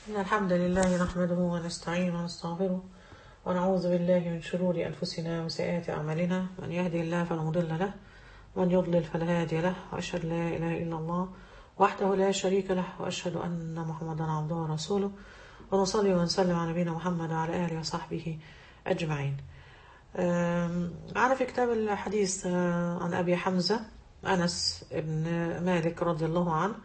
إن الحمد لله نحمده ونستعينه ونستغفره ونعوذ بالله من شرور أنفسنا وسيئات أعمالنا من يهدي الله فلا مضل له ومن يضلل فلا هادي له وأشهد لا إله إلا الله وحده لا شريك له وأشهد أن محمدا عبده ورسوله ونصلي ونسلم على نبينا محمد وعلى آله وصحبه أجمعين أم، معنا في كتاب الحديث آه، عن أبي حمزة أنس بن مالك رضي الله عنه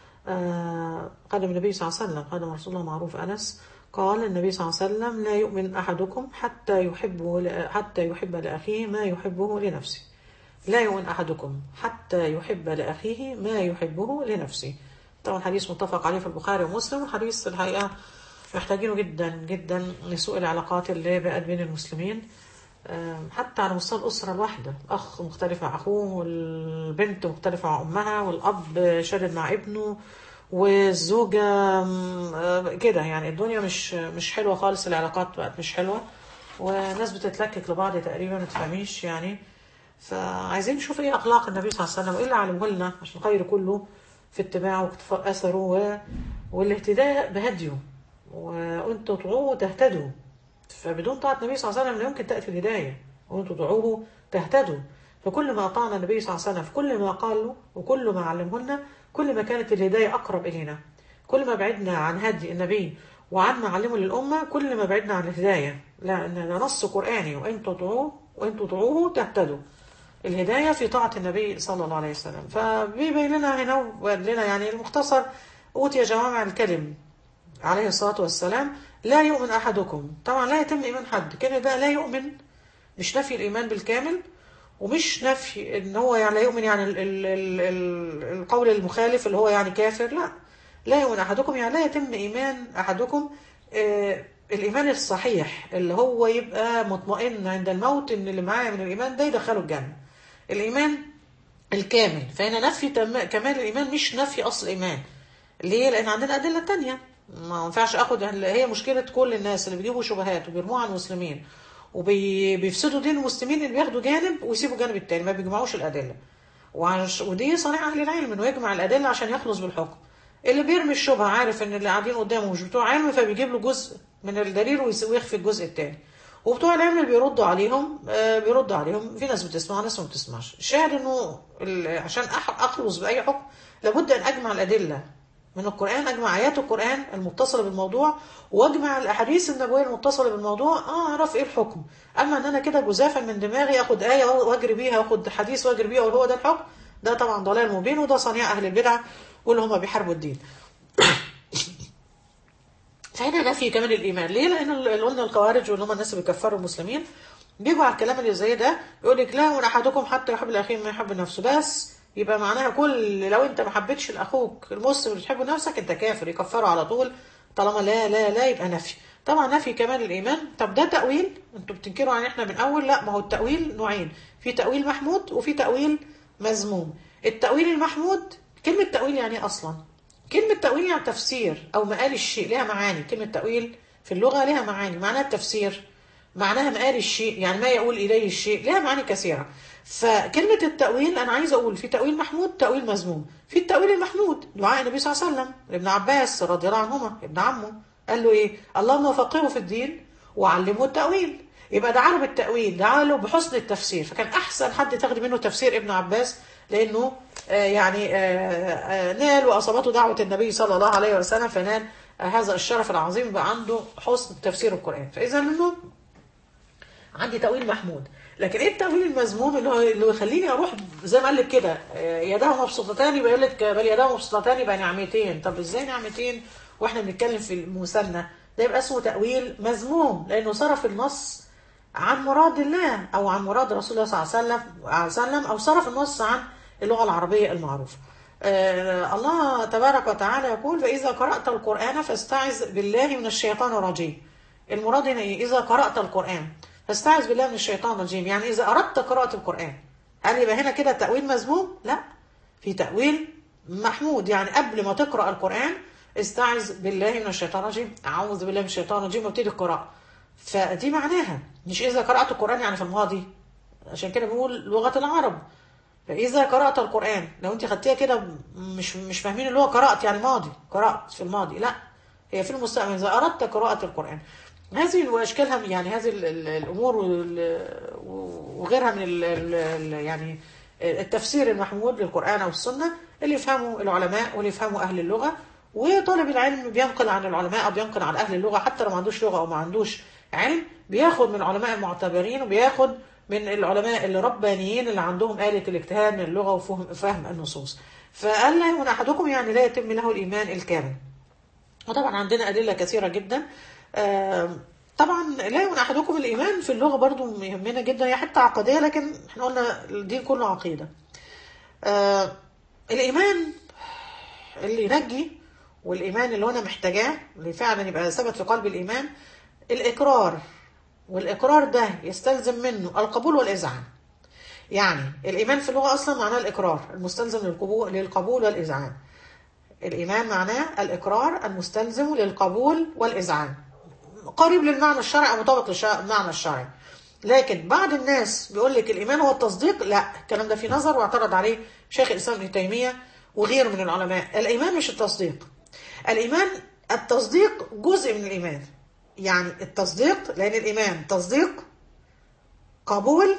آه، قدم النبي صلى الله عليه وسلم قدم رسول الله معروف أنس قال النبي صلى الله عليه وسلم لا يؤمن أحدكم حتى يحب حتى يحب لأخيه ما يحبه لنفسه لا يؤمن أحدكم حتى يحب لأخيه ما يحبه لنفسه طبعا حديث متفق عليه في البخاري ومسلم وحديث الحقيقة محتاجينه جدا جدا لسوء العلاقات اللي بقت بين المسلمين آم، حتى على مستوى الأسرة الواحدة الأخ مختلف مع أخوه والبنت مختلفة مع أمها والأب شادد مع ابنه والزوجة آم، آه، كده يعني الدنيا مش مش حلوة خالص العلاقات بقت مش حلوة والناس بتتلكك لبعض تقريبا ما تفهميش يعني فعايزين نشوف ايه اخلاق النبي صلى الله عليه وسلم وايه اللي علمه لنا عشان الخير كله في اتباعه واقتفاء اثره و... والاهتداء بهديه وان تطيعوه تهتدوا فبدون طاعه النبي صلى الله عليه وسلم لا يمكن تاتي الهدايه وان تطيعوه تهتدوا فكل ما اطعنا النبي صلى الله عليه وسلم في كل ما قال له وكل ما علمه لنا كل ما كانت الهدايه اقرب الينا كل ما بعدنا عن هدي النبي وعن معلمه للامه كل ما بعدنا عن الهدايه لا ان ده نص قراني وان تطيعوه وان تطيعوه تهتدوا الهداية في طاعة النبي صلى الله عليه وسلم فبيبين لنا هنا وقال لنا يعني المختصر أوتي جوامع الكلم عليه الصلاة والسلام لا يؤمن أحدكم طبعا لا يتم إيمان حد كده ده لا يؤمن مش نفي الإيمان بالكامل ومش نفي ان هو يعني لا يؤمن يعني ال ال ال ال القول المخالف اللي هو يعني كافر لا لا يؤمن احدكم يعني لا يتم ايمان احدكم آه الايمان الصحيح اللي هو يبقى مطمئن عند الموت ان اللي معاه من الايمان ده يدخله الجنه الايمان الكامل فهنا نفي تم كمال الايمان مش نفي اصل الايمان ليه لان عندنا ادله تانية ما ينفعش اخد هي مشكله كل الناس اللي بيجيبوا شبهات وبيرموها على المسلمين وبيفسدوا دين المسلمين اللي بياخدوا جانب ويسيبوا الجانب التاني ما بيجمعوش الادله وعش ودي صنيع اهل العلم انه يجمع الادله عشان يخلص بالحكم اللي بيرمي الشبهه عارف ان اللي قاعدين قدامه مش بتوع علم فبيجيب له جزء من الدليل ويس- ويخفي الجزء التاني وبتوع العلم اللي بيردوا عليهم آه، بيردوا عليهم في ناس بتسمع وناس ما بتسمعش الشاهد انه ال- عشان أح- اخلص باي حكم لابد ان اجمع الادله من القرآن أجمع آيات القرآن المتصلة بالموضوع وأجمع الأحاديث النبوية المتصلة بالموضوع آه أعرف إيه الحكم أما أن أنا كده جزافا من دماغي أخد آية وأجري بيها وأخد حديث وأجري بيها وهو ده الحكم ده طبعا ضلال مبين وده صنيع أهل البدع واللي هم بيحاربوا الدين فهنا نفي كمان الإيمان ليه؟ لأن اللي قلنا الخوارج واللي هم الناس اللي بيكفروا المسلمين بيجوا على الكلام اللي زي ده يقول لك لا وان احدكم حتى يحب الاخير ما يحب نفسه بس يبقى معناها كل لو انت ما حبيتش لاخوك المسلم اللي بتحب نفسك انت كافر يكفروا على طول طالما لا لا لا يبقى نفي طبعا نفي كمان الايمان طب ده تاويل انتوا بتنكروا عن احنا بنأول لا ما هو التاويل نوعين في تاويل محمود وفي تاويل مذموم التاويل المحمود كلمه تاويل يعني إيه اصلا كلمة تأويل يعني تفسير أو مقال الشيء لها معاني كلمة تأويل في اللغة لها معاني معناها التفسير معناها مقال الشيء يعني ما يقول إليه الشيء لها معاني كثيرة فكلمة التأويل أنا عايزة أقول في تأويل محمود تأويل مذموم في التأويل المحمود دعاء النبي صلى الله عليه وسلم لابن عباس رضي الله عنهما ابن عمه قال له إيه اللهم فقهه في الدين وعلمه التأويل يبقى دعا له بالتأويل دعا له بحسن التفسير فكان أحسن حد تاخدي منه تفسير ابن عباس لأنه آه، يعني آه، آه، نال وأصابته دعوة النبي صلى الله عليه وسلم فنال آه، هذا الشرف العظيم بقى عنده حسن تفسير القرآن فإذا منه عندي تأويل محمود لكن ايه التأويل المذموم اللي هو اللي يخليني اروح زي ما قال لك كده آه، يداه مبسوطتان يبقى يقول لك بل يداه مبسوطتان يبقى نعمتين طب ازاي نعمتين واحنا بنتكلم في المثنى ده يبقى اسمه تأويل مذموم لانه صرف النص عن مراد الله او عن مراد رسول الله صلى الله عليه وسلم عليه وسلم او صرف النص عن اللغه العربيه المعروفه. آه الله تبارك وتعالى يقول فاذا قرات القران فاستعذ بالله من الشيطان الرجيم. المراد هنا ايه؟ اذا قرات القران فاستعذ بالله من الشيطان الرجيم، يعني اذا اردت قراءه القران. هل يبقى هنا كده تاويل مذموم؟ لا. في تاويل محمود يعني قبل ما تقرا القران استعذ بالله من الشيطان الرجيم، اعوذ بالله من الشيطان الرجيم وابتدي القراءه. فدي معناها مش إذا قرأت القرآن يعني في الماضي عشان كده بنقول لغة العرب فإذا قرأت القرآن لو أنت خدتيها كده مش مش فاهمين اللي هو قرأت يعني ماضي قرأت في الماضي لا هي في المستقبل إذا أردت قراءة القرآن هذه وأشكالها يعني هذه ال- ال- الأمور وال- وغيرها من ال ال يعني التفسير المحمود للقرآن أو السنة اللي يفهموا العلماء واللي يفهموا أهل اللغة وطالب العلم بينقل عن العلماء أو بينقل عن أهل اللغة حتى لو ما عندوش لغة أو ما عندوش علم بياخد من العلماء المعتبرين وبياخد من العلماء الربانيين اللي عندهم آلة الاجتهاد من اللغة وفهم فهم النصوص فقال لا يكون أحدكم يعني لا يتم له الإيمان الكامل وطبعا عندنا أدلة كثيرة جدا آم، طبعا لا يمنع أحدكم الإيمان في اللغة برضو يهمنا جدا هي حتى عقدية لكن احنا قلنا الدين كله عقيدة آه، الإيمان اللي ينجي والإيمان اللي أنا محتاجاه اللي فعلا يبقى ثبت في قلب الإيمان الإقرار والإقرار ده يستلزم منه القبول والإذعان يعني الإيمان في اللغة أصلا معناه الإقرار المستلزم للقبول, للقبول والإذعان الإيمان معناه الإقرار المستلزم للقبول والإذعان قريب للمعنى الشرعي أو مطابق للمعنى الشرعي لكن بعض الناس بيقول لك الإيمان هو التصديق لا الكلام ده في نظر واعترض عليه شيخ الإسلام ابن تيمية وغيره من العلماء الإيمان مش التصديق الإيمان التصديق جزء من الإيمان يعني التصديق لأن الإيمان تصديق قبول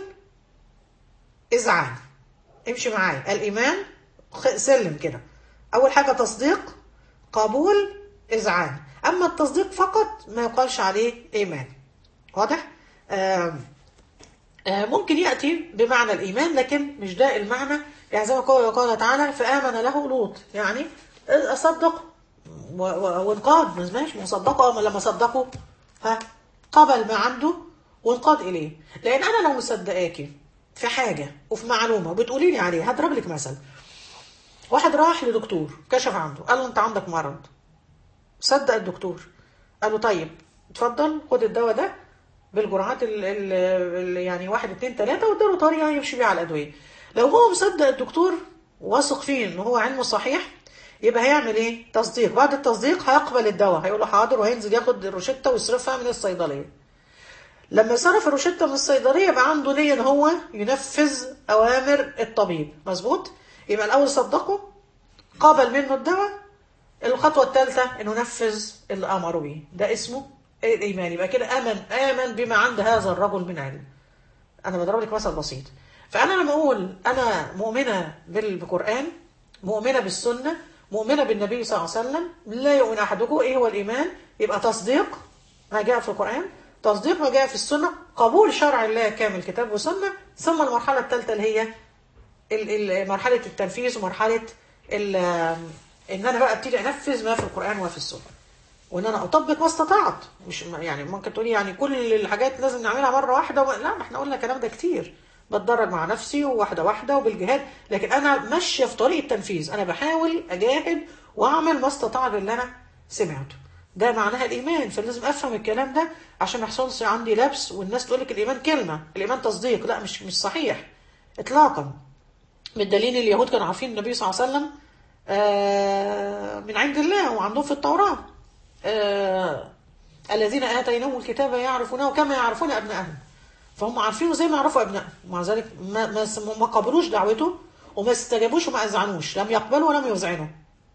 إذعان امشي معايا الإيمان خ- سلم كده أول حاجة تصديق قبول إذعان أما التصديق فقط ما يقالش عليه إيمان واضح؟ آم، آه، ممكن يأتي بمعنى الإيمان لكن مش ده المعنى يعني زي ما قال قال تعالى فآمن له لوط يعني أصدق و- و- وانقاد ما اسمهاش مصدقه أما لما صدقوا ها قبل ما عنده وانقاد إليه لأن أنا لو مصدقاكي في حاجة وفي معلومة وبتقولي لي عليها هضرب لك مثل واحد راح لدكتور كشف عنده قال له أنت عندك مرض صدق الدكتور قال له طيب اتفضل خد الدواء ده بالجرعات ال ال ال يعني واحد اتنين تلاتة واداله طريقة يمشي بيها على الأدوية لو هو مصدق الدكتور واثق فيه ان هو علمه صحيح يبقى هيعمل ايه؟ تصديق بعد التصديق هيقبل الدواء هيقول له حاضر وهينزل ياخد الروشتة ويصرفها من الصيدلية لما صرف الروشتة من الصيدلية يبقى عنده نية ان هو ينفذ أوامر الطبيب مظبوط؟ يبقى الأول صدقه قابل منه الدواء الخطوة الثالثة انه نفذ اللي امره به ده اسمه الايمان يبقى كده امن امن بما عند هذا الرجل من علم انا بضرب لك مثل بسيط فانا لما اقول انا مؤمنة بالقرآن مؤمنة بالسنة مؤمنة بالنبي صلى الله عليه وسلم لا يؤمن احدكم ايه هو الايمان يبقى تصديق ما جاء في القرآن تصديق ما جاء في السنة قبول شرع الله كامل كتاب وسنة ثم المرحلة الثالثة اللي هي ال- ال- مرحلة التنفيذ ومرحلة ال- ان انا بقى ابتدي انفذ ما في القرآن وفي السنة وان انا اطبق ما استطعت مش يعني ممكن تقولي يعني كل الحاجات لازم نعملها مرة واحدة و... لا ما احنا قلنا الكلام ده كتير بتدرج مع نفسي وواحدة واحدة وبالجهاد لكن انا ماشية في طريق التنفيذ انا بحاول اجاهد واعمل ما استطاع باللي انا سمعته ده معناها الايمان فلازم افهم الكلام ده عشان ما يحصلش عندي لبس والناس تقول لك الايمان كلمة الايمان تصديق لا مش مش صحيح اطلاقا بالدليل اليهود كانوا عارفين النبي صلى الله عليه وسلم آه، من عند الله وعندهم في التوراة آه، الذين آتيناهم الكتاب يعرفونه كما يعرفون أبنائهم فهم عارفينه زي ما يعرفوا أبنائهم ومع ذلك ما, ما, ما قبلوش دعوته وما استجابوش وما أذعنوش لم يقبلوا ولم يذعنوا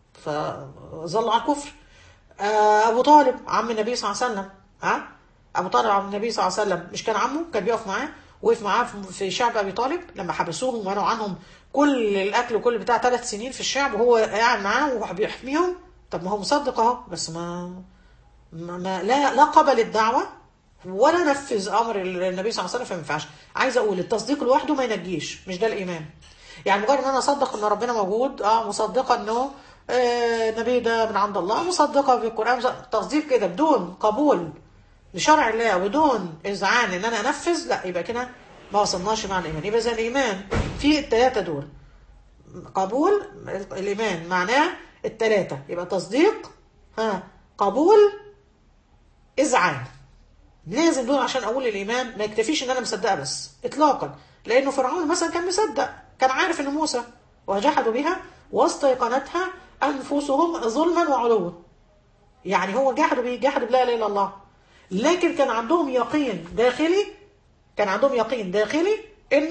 فظلوا على الكفر آه، أبو طالب عم النبي صلى الله عليه وسلم ها أبو طالب عم النبي صلى الله عليه وسلم مش كان عمه كان بيقف معاه وقف معاه في- في شعب أبي طالب لما حبسوهم ومنعوا عنهم كل الأكل وكل بتاع ثلاث سنين في الشعب وهو قاعد معاه وبيحميهم طب ما هو مصدق أهو بس ما ما ما- لا لا قبل الدعوة ولا نفذ امر النبي صلى الله عليه وسلم فما ينفعش عايز اقول التصديق لوحده ما ينجيش مش ده الايمان يعني مجرد ان انا اصدق ان ربنا موجود اه مصدقه انه آه، النبي ده من عند الله مصدقه بالقران مصدقة- تصديق كده بدون قبول لشرع الله بدون اذعان ان انا انفذ لا يبقى كده ما وصلناش مع الايمان يبقى زي الايمان في الثلاثه دول قبول الايمان معناه الثلاثه يبقى تصديق ها قبول اذعان لازم دول عشان اقول الايمان ما يكتفيش ان انا مصدقه بس اطلاقا لانه فرعون مثلا كان مصدق كان عارف ان موسى وجحدوا بها واستيقنتها انفسهم ظلما وعلوا يعني هو جحدوا به جحدوا بلا اله الا الله لكن كان عندهم يقين داخلي كان عندهم يقين داخلي انه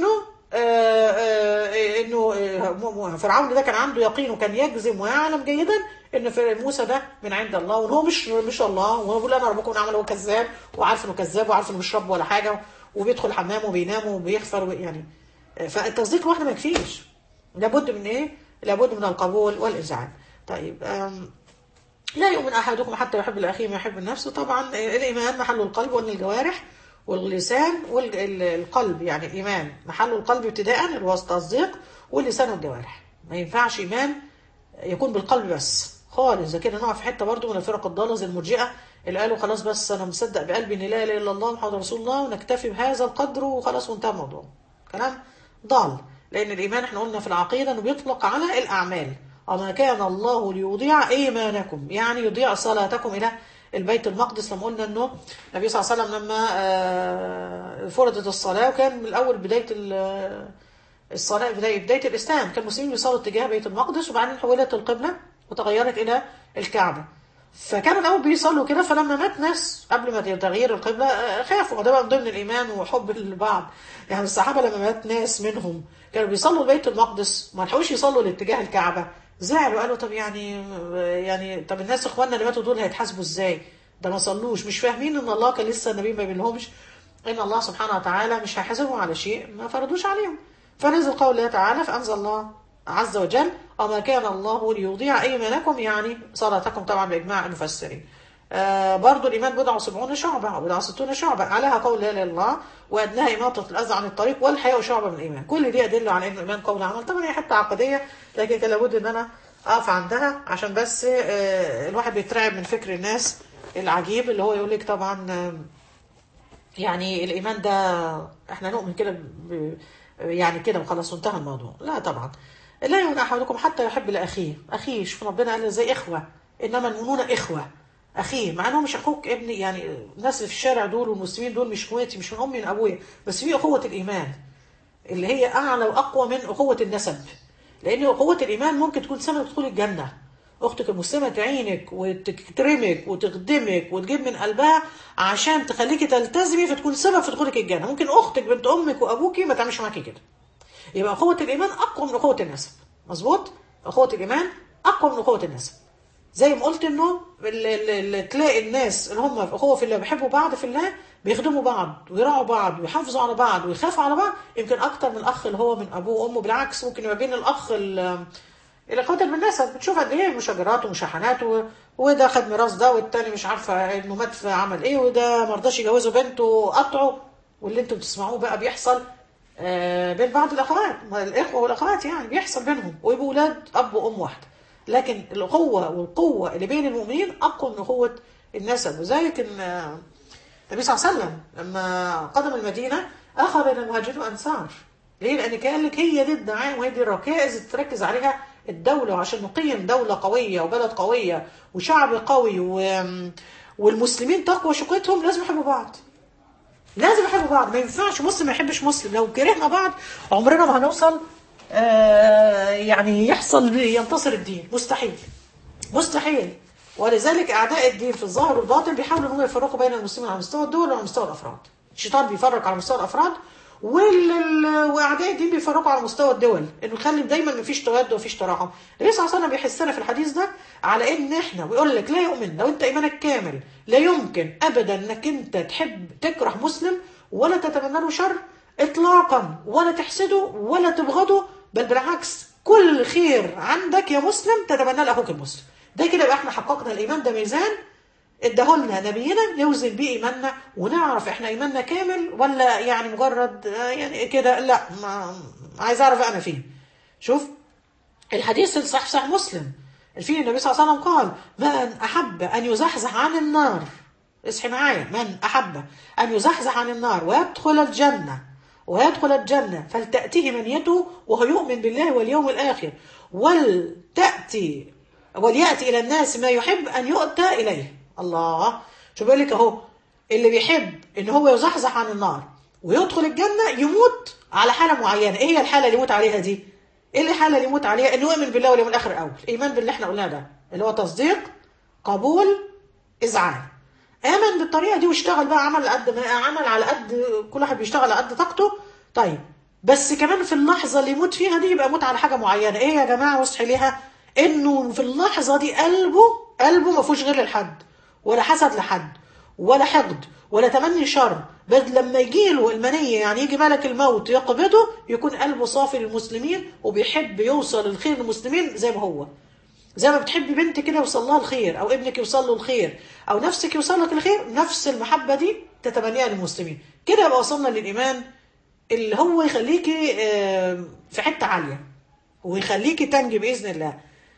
آه، آه، انه آه، م- م- فرعون ده كان عنده يقين وكان يجزم ويعلم جيدا ان في موسى ده من عند الله وان هو مش مش الله وهو بيقول انا ربكم نعمل هو كذاب وعارف انه كذاب وعارف انه مش رب ولا حاجه وبيدخل الحمام وبينام وبيغفر وبي- يعني آه، فالتصديق لوحده ما يكفيش لابد من ايه؟ لابد من القبول والاذعان. طيب آم، لا يؤمن احدكم حتى يحب لاخيه ما يحب لنفسه طبعا الايمان محل القلب وان الجوارح واللسان والقلب يعني الايمان محل القلب ابتداء اللي هو التصديق واللسان والجوارح ما ينفعش ايمان يكون بالقلب بس خالص زي كده نقع في حته برضو من الفرق الضاله زي المرجئه اللي قالوا خلاص بس انا مصدق بقلبي ان لا اله الا الله محمد رسول الله ونكتفي بهذا القدر وخلاص وانتهى الموضوع كلام ضال لان الايمان احنا قلنا في العقيده انه بيطلق على الاعمال وما كان الله ليضيع ايمانكم يعني يضيع صلاتكم الى البيت المقدس لما قلنا انه النبي صلى الله عليه وسلم لما آه، فرضت الصلاه وكان من الاول بدايه ال- الصلاه بدايه بدايه الاسلام كان المسلمين بيصلوا اتجاه بيت المقدس وبعدين حولت القبله وتغيرت الى الكعبه فكانوا الاول بيصلوا كده فلما مات ناس قبل ما تغيير القبله آه، خافوا وده بقى من ضمن الايمان وحب البعض يعني الصحابه لما مات ناس منهم كانوا بيصلوا لبيت المقدس ما لحقوش يصلوا لاتجاه الكعبه زعلوا قالوا طب يعني يعني طب الناس اخواننا اللي ماتوا دول هيتحاسبوا ازاي؟ ده ما صلوش مش فاهمين ان الله كان لسه النبي ما بينهمش ان الله سبحانه وتعالى مش هيحاسبهم على شيء ما فرضوش عليهم فنزل قول الله تعالى فانزل الله عز وجل وما كان الله ليضيع ايمانكم يعني صلاتكم طبعا باجماع المفسرين آه برضو الإيمان بضع وسبعون شعبة أو بضع وستون شعبة أعلاها قول لا إله إلا الله وأدناها إماطة الأذى عن الطريق والحياء شعبة من الإيمان كل دي يدل على أن الإيمان قول عمل طبعا هي حتة عقدية لكن كان لابد أن أنا أقف عندها عشان بس آه الواحد بيترعب من فكر الناس العجيب اللي هو يقول لك طبعا آه يعني الإيمان ده إحنا نؤمن كده ب- يعني كده وخلاص وانتهى الموضوع لا طبعا لا يؤمن أحدكم حتى يحب لأخيه أخيه شوف ربنا قال زي إخوة إنما المؤمنون إخوة أخيه مع إنه مش أخوك ابني يعني الناس اللي في الشارع دول والمسلمين دول مش إخواتي مش من أمي من أبويا بس في أخوة الإيمان اللي هي أعلى وأقوى من أخوة النسب لأن أخوة الإيمان ممكن تكون سبب دخول الجنة أختك المسلمة تعينك وتكرمك وتخدمك وتجيب من قلبها عشان تخليكي تلتزمي فتكون سبب في دخولك الجنة ممكن أختك بنت أمك وأبوكي ما تعملش معاكي كده يبقى أخوة الإيمان أقوى من أخوة النسب مظبوط أخوة الإيمان أقوى من أخوة النسب زي ما قلت انه ال- ال- ال- تلاقي الناس اللي هم في اخوه في الله بيحبوا بعض في الله بيخدموا بعض ويراعوا بعض ويحافظوا على بعض ويخافوا على بعض يمكن اكتر من الاخ اللي هو من ابوه وامه بالعكس ممكن يبقى بين الاخ ال- الاخوات بالنسب بتشوف قد ايه مشاجرات ومشاحنات و... وده خد ميراث ده والتاني مش عارفه انه مات في عمل ايه وده ما رضاش يجوزه بنته قطعه واللي انتم بتسمعوه بقى بيحصل آه، بين بعض الاخوات ما الاخوه والاخوات يعني بيحصل بينهم ويبقوا ولاد اب وام واحده لكن الاخوه والقوه اللي بين المؤمنين اقوى من اخوه النسب وذلك ان آه، النبي صلى الله عليه وسلم لما قدم المدينه اخى بين المهاجرين والانصار ليه؟ لان كان لك هي دي الدعايه وهي دي الركائز اللي تركز عليها الدوله وعشان نقيم دوله قويه وبلد قويه وشعب قوي و... والمسلمين تقوى شقتهم لازم يحبوا بعض لازم يحبوا بعض ما ينفعش مسلم ما يحبش مسلم لو كرهنا بعض عمرنا ما هنوصل آه يعني يحصل ينتصر الدين مستحيل مستحيل ولذلك اعداء الدين في الظاهر والباطن بيحاولوا ان هم يفرقوا بين المسلمين على مستوى الدول وعلى مستوى الافراد الشيطان بيفرق على مستوى الافراد وال... واعداء الدين بيفرقوا على مستوى الدول انه يخلي دايما مفيش تود ومفيش تراحم النبي صلى الله عليه وسلم بيحسنا في الحديث ده على ان احنا ويقول لك لا يؤمن لو انت ايمانك كامل لا يمكن ابدا انك انت تحب تكره مسلم ولا تتمنى له شر اطلاقا ولا تحسده ولا تبغضه بل بالعكس كل خير عندك يا مسلم تتمنى لاخوك المسلم ده كده يبقى احنا حققنا الايمان ده ميزان اداهولنا نبينا نوزن بيه ايماننا ونعرف احنا ايماننا كامل ولا يعني مجرد آه، يعني كده لا ما عايز اعرف انا فيه شوف الحديث الصحيح صحيح مسلم فيه النبي صلى الله عليه وسلم قال من احب ان يزحزح عن النار اصحي معايا من احب ان يزحزح عن النار ويدخل الجنه ويدخل الجنه فلتاته منيته وهو يؤمن بالله واليوم الاخر ولتاتي ولياتي الى الناس ما يحب ان يؤتى اليه الله شو بيقول لك اهو اللي بيحب ان هو يزحزح عن النار ويدخل الجنه يموت على حاله معينه ايه هي الحاله اللي يموت عليها دي ايه الحاله اللي يموت عليها انه يؤمن بالله واليوم الاخر الاول ايمان باللي احنا قلناه ده اللي هو تصديق قبول اذعان امن بالطريقه دي واشتغل بقى عمل قد ما عمل على قد كل واحد بيشتغل على قد طاقته طيب بس كمان في اللحظه اللي يموت فيها دي يبقى موت على حاجه معينه ايه يا جماعه واصحي ليها انه في اللحظه دي قلبه قلبه ما فيهوش غير لحد ولا حسد لحد ولا حقد ولا تمني شر بس لما يجي له المنيه يعني يجي ملك الموت يقبضه يكون قلبه صافي للمسلمين وبيحب يوصل الخير للمسلمين زي ما هو زي ما بتحبي بنت كده يوصل لها الخير او ابنك يوصل له الخير او نفسك يوصل لك الخير نفس المحبه دي تتمنيها للمسلمين كده يبقى وصلنا للايمان اللي هو يخليكي آه، في حته عاليه ويخليكي تنجي باذن الله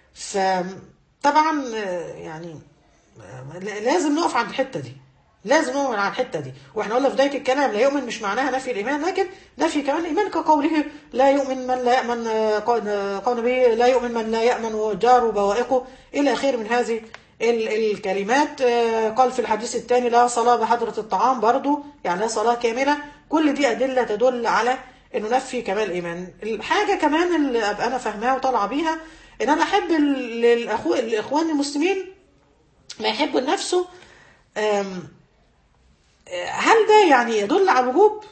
فطبعا آه، يعني آه، لازم نقف عند الحته دي لازم نؤمن على الحته دي واحنا قلنا في بدايه الكلام لا يؤمن مش معناها نفي الايمان لكن نفي كمان الايمان كقوله لا يؤمن من لا يامن آه، قول آه، قول النبي لا يؤمن من لا يامن جاره بوائقه الى اخره من هذه ال- الكلمات آه، قال في الحديث الثاني لا صلاه بحضره الطعام برضو يعني لا صلاه كامله كل دي ادله تدل على انه نفي كمال الايمان الحاجه كمان اللي ابقى انا فاهماها وطالعه بيها ان انا احب ال- الاخو الاخوان المسلمين ما يحبوا لنفسه آم، هل ده يعني يدل على الوجوب؟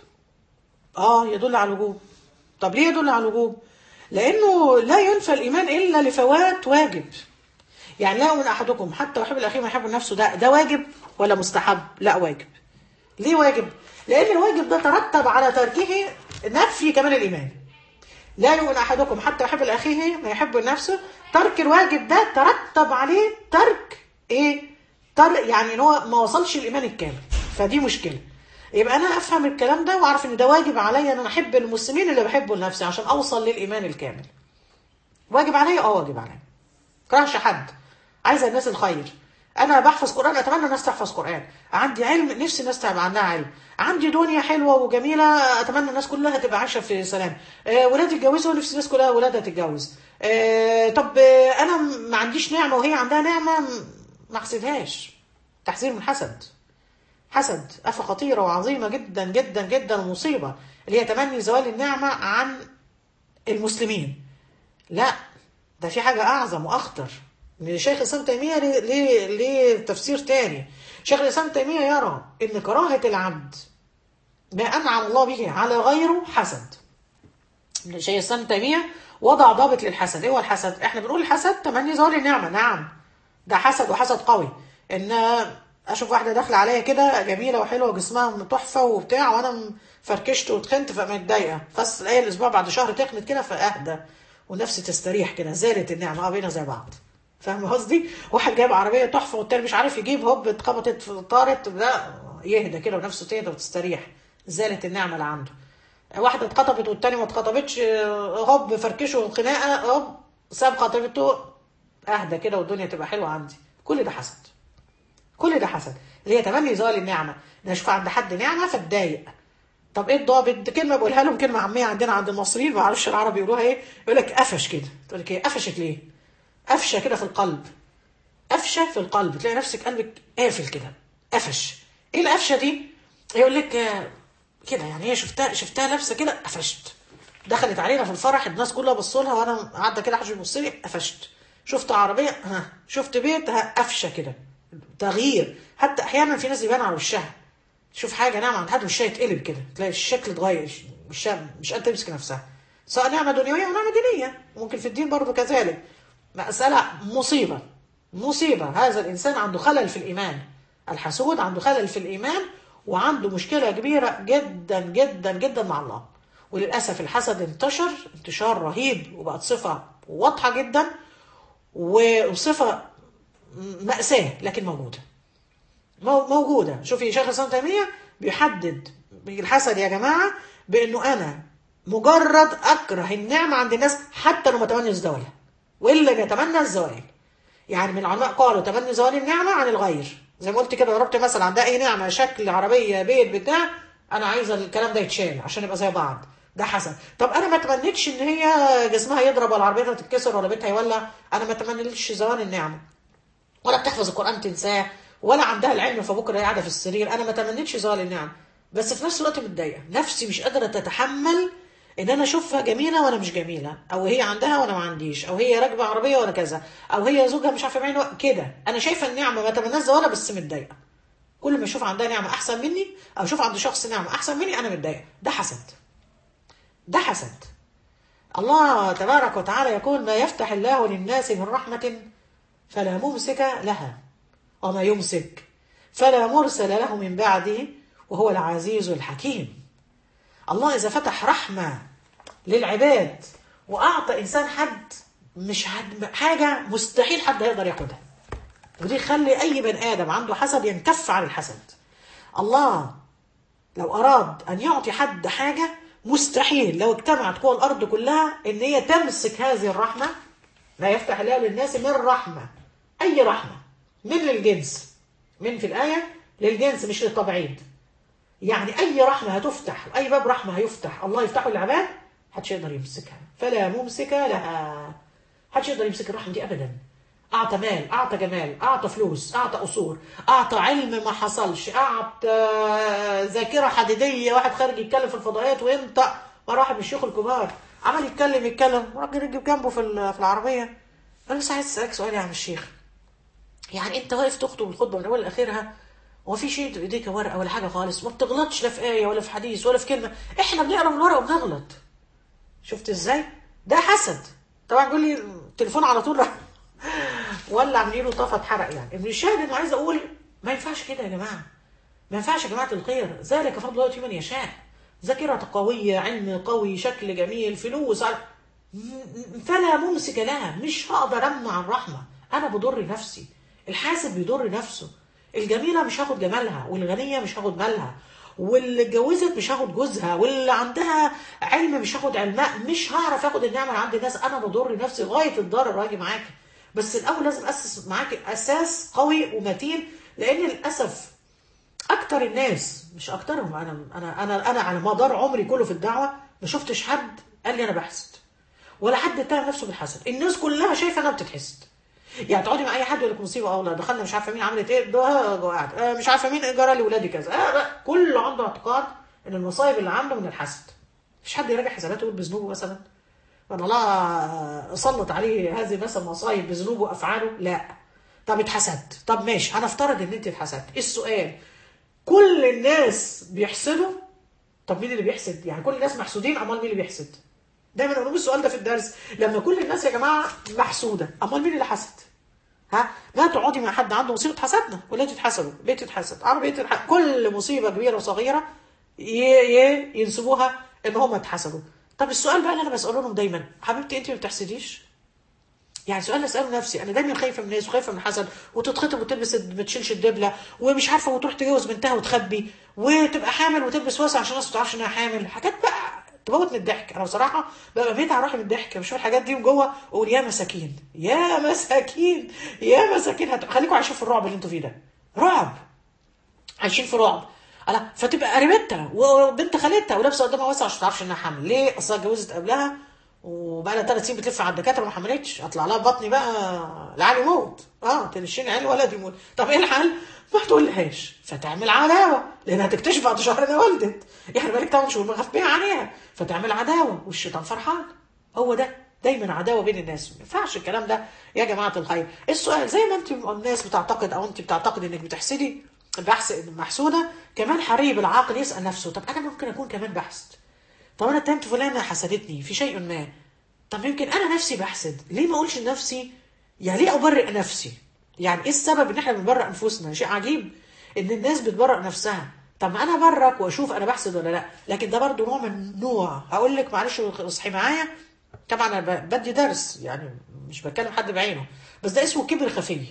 اه يدل على الوجوب. طب ليه يدل على الوجوب؟ لانه لا ينفى الايمان الا لفوات واجب. يعني لا يؤمن احدكم حتى يحب الاخير ما يحب نفسه ده ده واجب ولا مستحب؟ لا واجب. ليه واجب؟ لان الواجب ده ترتب على تركه نفي كمال الايمان. لا يؤمن احدكم حتى يحب لاخيه ما يحب لنفسه ترك الواجب ده ترتب عليه ترك ايه تر يعني ان هو ما وصلش الايمان الكامل فدي مشكله يبقى انا افهم الكلام ده واعرف ان ده واجب عليا ان انا احب المسلمين اللي بحبه لنفسي عشان اوصل للايمان الكامل واجب عليا اه واجب عليا كرهش حد عايزه الناس الخير انا بحفظ قران اتمنى الناس تحفظ قران عندي علم نفسي الناس تبقى عندها علم عندي دنيا حلوه وجميله اتمنى الناس كلها تبقى عايشه في سلام آه ولادي يتجوزوا نفسي الناس كلها ولادها تتجوز آه طب آه انا ما عنديش نعمه وهي عندها نعمه ما احسدهاش تحذير من حسد حسد آفة خطيرة وعظيمة جدا جدا جدا ومصيبة اللي هي تمني زوال النعمة عن المسلمين لا ده في حاجة أعظم وأخطر إن شيخ الإسلام تيمية ليه ليه ليه تفسير تاني شيخ الإسلام تيمية يرى إن كراهة العبد ما أنعم الله به على غيره حسد شيخ الإسلام تيمية وضع ضابط للحسد إيه هو الحسد؟ إحنا بنقول الحسد تمني زوال النعمة نعم ده حسد وحسد قوي إن اشوف واحده داخله عليا كده جميله وحلوه وجسمها تحفه وبتاع وانا فركشت وتخنت فمتضايقه بس الاقي الاسبوع بعد شهر تخنت كده فاهدى ونفسي تستريح كده زالت النعمه اه بينا زي بعض فاهم قصدي؟ واحد جايب عربيه تحفه والتاني مش عارف يجيب هوب اتخبطت طارت لا يهدى كده ونفسه تهدى وتستريح زالت النعمه اللي عنده واحده اتخطبت والتاني ما اتخطبتش هوب فركشوا خناقه هوب ساب خطيبته اهدى كده والدنيا تبقى حلوه عندي كل ده حسد كل ده حسد اللي هي تمني زوال النعمه ان اشوف عند حد نعمه فاتضايق طب ايه الضابط دي كلمه بقولها لهم كلمه عاميه عندنا عند المصريين ما اعرفش العرب يقولوها ايه يقول لك قفش كده تقول لك ايه قفشت ليه قفشه كده في القلب قفشه في القلب تلاقي نفسك قلبك قافل كده قفش ايه القفشه دي يقول لك آه، كده يعني هي شفتها شفتها لابسه كده قفشت دخلت علينا في الفرح الناس كلها بصوا لها وانا قاعده كده حد يبص لي قفشت شفت عربيه ها شفت بيت ها قفشه كده تغيير حتى احيانا في ناس يبان على وشها تشوف حاجه نعمه عند حد وشها يتقلب كده تلاقي الشكل اتغير مش مش قادره تمسك نفسها سواء نعمه دنيويه او نعمه دينيه ممكن في الدين برضه كذلك مساله مصيبه مصيبه هذا الانسان عنده خلل في الايمان الحسود عنده خلل في الايمان وعنده مشكله كبيره جدا جدا جدا مع الله وللاسف الحسد انتشر انتشار رهيب وبقت صفه واضحه جدا وصفه مأساة لكن موجودة مو- موجودة شوفي شيخ الإسلام تيمية بيحدد الحسد يا جماعة بأنه أنا مجرد أكره النعمة عند الناس حتى لو ما تمنى زوالها وإلا يتمنى الزوال يعني من العلماء قالوا تمني زوال النعمة عن الغير زي ما قلت كده ضربت مثلا عندها أي نعمة شكل عربية بيت بتاع أنا عايزة الكلام ده يتشال عشان يبقى زي بعض ده حسد طب انا ما تمنيتش ان هي جسمها يضرب ولا عربيتها تتكسر ولا بيتها يولع انا ما تمنيتش زوال النعمه ولا بتحفظ القران تنساه ولا عندها العلم فبكره هي قاعده في السرير انا ما تمنيتش زوال النعم بس في نفس الوقت متضايقه نفسي مش قادره تتحمل ان انا اشوفها جميله وانا مش جميله او هي عندها وانا ما عنديش او هي راكبه عربيه وانا كذا او هي زوجها مش عارفه بعينه كده انا شايفه النعمه ما اتمناش زوالها بس متضايقه كل ما اشوف عندها نعمه احسن مني او اشوف عند شخص نعمه احسن مني انا متضايقه ده حسد ده حسد الله تبارك وتعالى يقول ما يفتح الله للناس من رحمة فلا ممسك لها وما يمسك فلا مرسل له من بعده وهو العزيز الحكيم الله إذا فتح رحمة للعباد وأعطى إنسان حد مش حد حاجة مستحيل حد يقدر ياخدها ودي يخلي أي بني آدم عنده حسد ينكف عن الحسد الله لو أراد أن يعطي حد حاجة مستحيل لو اجتمعت قوى الأرض كلها إن هي تمسك هذه الرحمة لا يفتح الله للناس من رحمة أي رحمة من للجنس من في الآية للجنس مش للتبعيد يعني أي رحمة هتفتح أي باب رحمة هيفتح الله يفتحه للعباد محدش يقدر يمسكها فلا ممسك لها محدش يقدر يمسك الرحمة دي أبدا أعطى مال أعطى جمال أعطى فلوس أعطى قصور أعطى علم ما حصلش أعطى ذاكرة حديدية واحد خارج يتكلم في الفضائيات وينطق واحد من الشيوخ الكبار عمل يتكلم يتكلم راجل يجيب جنبه في ال- في العربية أنا بس عايز أسألك سؤال يا عم الشيخ يعني أنت واقف تخطب الخطبة من أولها لآخرها وما فيش ايد ايديك ورقه ولا حاجه خالص ما بتغلطش لا في ايه ولا في حديث ولا في كلمه احنا بنقرا من الورقه وبنغلط شفت ازاي ده حسد طبعا بيقول لي التليفون على طول راح ولع من ايده طفى اتحرق يعني ابن الشاهد انه عايز اقول ما ينفعش كده يا جماعه ما ينفعش يا جماعه الخير ذلك فضل الله يؤتي من يشاء ذاكره قويه علم قوي شكل جميل فلوس ع- م- فلا ممسك لها مش هقدر امنع الرحمه انا بضر نفسي الحاسد بيضر نفسه الجميله مش هاخد جمالها والغنيه مش هاخد مالها واللي اتجوزت مش هاخد جوزها واللي عندها علم مش هاخد علمها مش هعرف اخد النعمه اللي عند الناس انا بضر نفسي لغايه الضرر واجي معاكي بس الاول لازم اسس معاكي اساس قوي ومتين لان للاسف اكتر الناس مش اكترهم انا انا انا انا على مدار عمري كله في الدعوه ما شفتش حد قال لي انا بحسد ولا حد اتهم نفسه بالحسد الناس كلها شايفه انها بتتحسد يعني تقعدي مع اي حد يقول لك مصيبه اه لا دخلنا مش عارفه مين عملت ايه ده قاعد آه مش عارفه مين جرى لي ولادي كذا آه لا كله عنده اعتقاد ان المصايب اللي عنده من الحسد مش حد يراجع حساباته ويقول بذنوبه مثلا وان الله سلط عليه هذه مثلا مصايب بذنوبه وافعاله لا طب اتحسدت طب ماشي هنفترض ان انت اتحسدت السؤال كل الناس بيحسدوا طب مين اللي بيحسد يعني كل الناس محسودين امال مين اللي بيحسد دايما اقول لهم السؤال ده في الدرس لما كل الناس يا جماعه محسوده امال مين اللي حسد ها ما تقعدي مع حد عنده مصيبه حسدنا ولادي اتحسدوا بيتي اتحسد عربيتي اتحسد كل مصيبه كبيره وصغيره ي- ي- ينسبوها ان هم اتحسدوا طب السؤال بقى اللي انا بساله لهم دايما حبيبتي انت ما بتحسديش يعني سؤال اساله نفسي انا دايما خايفه من الناس وخايفه من الحسد وتتخطب وتلبس ما تشيلش الدبله ومش عارفه وتروح تجوز بنتها وتخبي وتبقى حامل وتلبس واسع عشان الناس ما تعرفش انها حامل حاجات بقى تموت من الضحك انا بصراحه ببقى بيت على روحي من الضحك بشوف الحاجات دي وجوه اقول يا مساكين يا مساكين يا مساكين هت... خليكم عايشين في الرعب اللي انتوا فيه ده رعب عايشين في رعب انا فتبقى قريبتها وبنت خالتها ولابسه قدامها واسع عشان ما تعرفش انها حامل ليه اصلا اتجوزت قبلها وبقى لها ثلاث سنين بتلف على الدكاتره ما حملتش اطلع لها بطني بقى العيال يموت اه تنشيني عيال ولد يموت طب ايه الحل؟ ما تقولهاش فتعمل عداوه لانها تكتشف بعد شهر انها ولدت يعني بقالك 8 شهور مخبيه عليها فتعمل عداوه والشيطان فرحان هو ده دايما عداوه بين الناس ما ينفعش الكلام ده يا جماعه الخير السؤال زي ما انت الناس بتعتقد او انت بتعتقد انك بتحسدي بحسد محسوده كمان حريب العاقل يسال نفسه طب انا ممكن اكون كمان بحسد طب انا اتهمت فلانه حسدتني في شيء ما طب يمكن انا نفسي بحسد ليه ما اقولش لنفسي يعني ليه ابرئ نفسي يعني ايه السبب ان احنا بنبرئ انفسنا شيء عجيب ان الناس بتبرئ نفسها طب ما انا برك واشوف انا بحسد ولا لا لكن ده برضو نوع من نوع هقول لك معلش اصحي معايا طبعا انا ب- بدي درس يعني مش بتكلم حد بعينه بس ده اسمه كبر خفي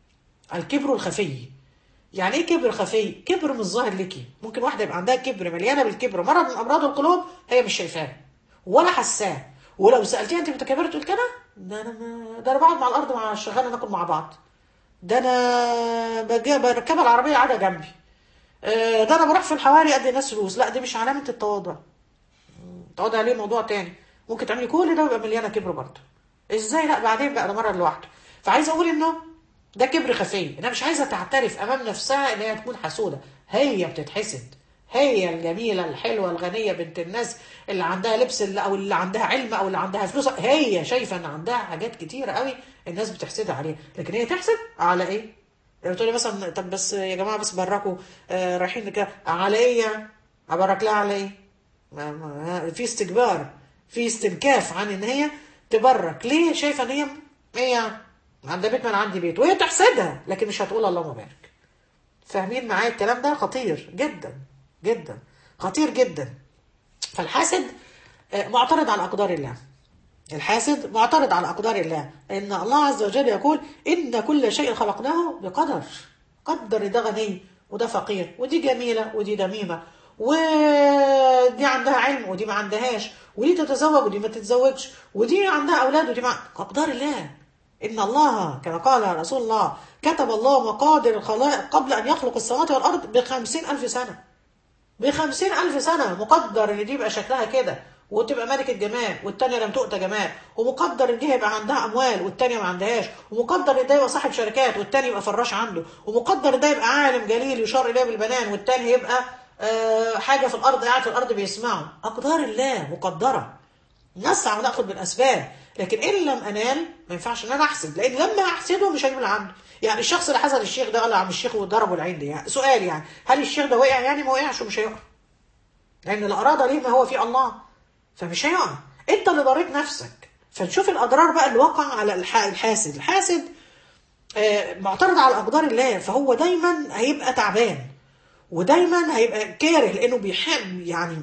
الكبر الخفي يعني ايه كبر خفي كبر مش ظاهر ليكي ممكن واحده يبقى عندها كبر مليانه بالكبر مرض من امراض القلوب هي مش شايفاه ولا حساه ولو سالتيها انت متكبره تقول كده ده انا ما ده انا بقعد مع الارض مع الشغاله ناكل مع بعض ده انا بجي- بركب العربيه قاعده جنبي آه، ده انا بروح في الحواري ادي الناس فلوس لا دي مش علامه التواضع تقعد عليه موضوع تاني ممكن تعملي كل ده ويبقى مليانه كبر برضه ازاي لا بعدين بقى ده مره لوحده فعايزه اقول انه ده كبر خفي انا مش عايزه تعترف امام نفسها ان هي تكون حسوده هي بتتحسد هي الجميله الحلوه الغنيه بنت الناس اللي عندها لبس اللي او اللي عندها علم او اللي عندها فلوس هي شايفه ان عندها حاجات كتيره قوي الناس بتحسدها عليها لكن هي تحسد على ايه يعني بتقولي مثلا طب بس يا جماعه بس بركوا آه رايحين كده على ايه يعني؟ ابرك لها على ايه ما- ما- في استكبار في استنكاف عن ان هي تبرك ليه شايفه ان هي هي عندها بيت من عندي بيت وهي تحسدها لكن مش هتقول اللهم بارك فاهمين معايا الكلام ده خطير جدا جدا خطير جدا فالحاسد آه، معترض على اقدار الله الحاسد معترض على أقدار الله إن الله عز وجل يقول إن كل شيء خلقناه بقدر قدر ده غني وده فقير ودي جميلة ودي دميمة ودي عندها علم ودي ما عندهاش ودي تتزوج ودي ما تتزوجش ودي عندها أولاد ودي ما أقدار الله إن الله كما قال رسول الله كتب الله مقادر الخلائق قبل أن يخلق السماوات والأرض بخمسين ألف سنة بخمسين ألف سنة مقدر إن دي يبقى شكلها كده وتبقى ملكة جمال والتانية لم تؤتى جمال ومقدر إن دي هيبقى عندها أموال والتانية ما عندهاش ومقدر إن ده يبقى صاحب شركات والتاني يبقى فراش عنده ومقدر إن ده يبقى عالم جليل يشار إليه بالبنان والتاني يبقى آه حاجة في الأرض قاعد في الأرض بيسمعه أقدار الله مقدرة نسعى وناخد بالاسباب لكن ان لم انال ما ينفعش ان انا احسد لان لما احسده مش هجيب اللي عنده يعني الشخص اللي حسد الشيخ ده قال له يا عم الشيخ وضربه العين دي يعني سؤال يعني هل الشيخ ده وقع يعني ما وقعش ومش هيقع لان اللي اراد ليه ما هو في الله فمش هيقع انت اللي ضريت نفسك فتشوف الاضرار بقى اللي وقع على الح- الحاسد الحاسد آه، معترض على اقدار الله فهو دايما هيبقى تعبان ودايما هيبقى كاره لانه بيحب يعني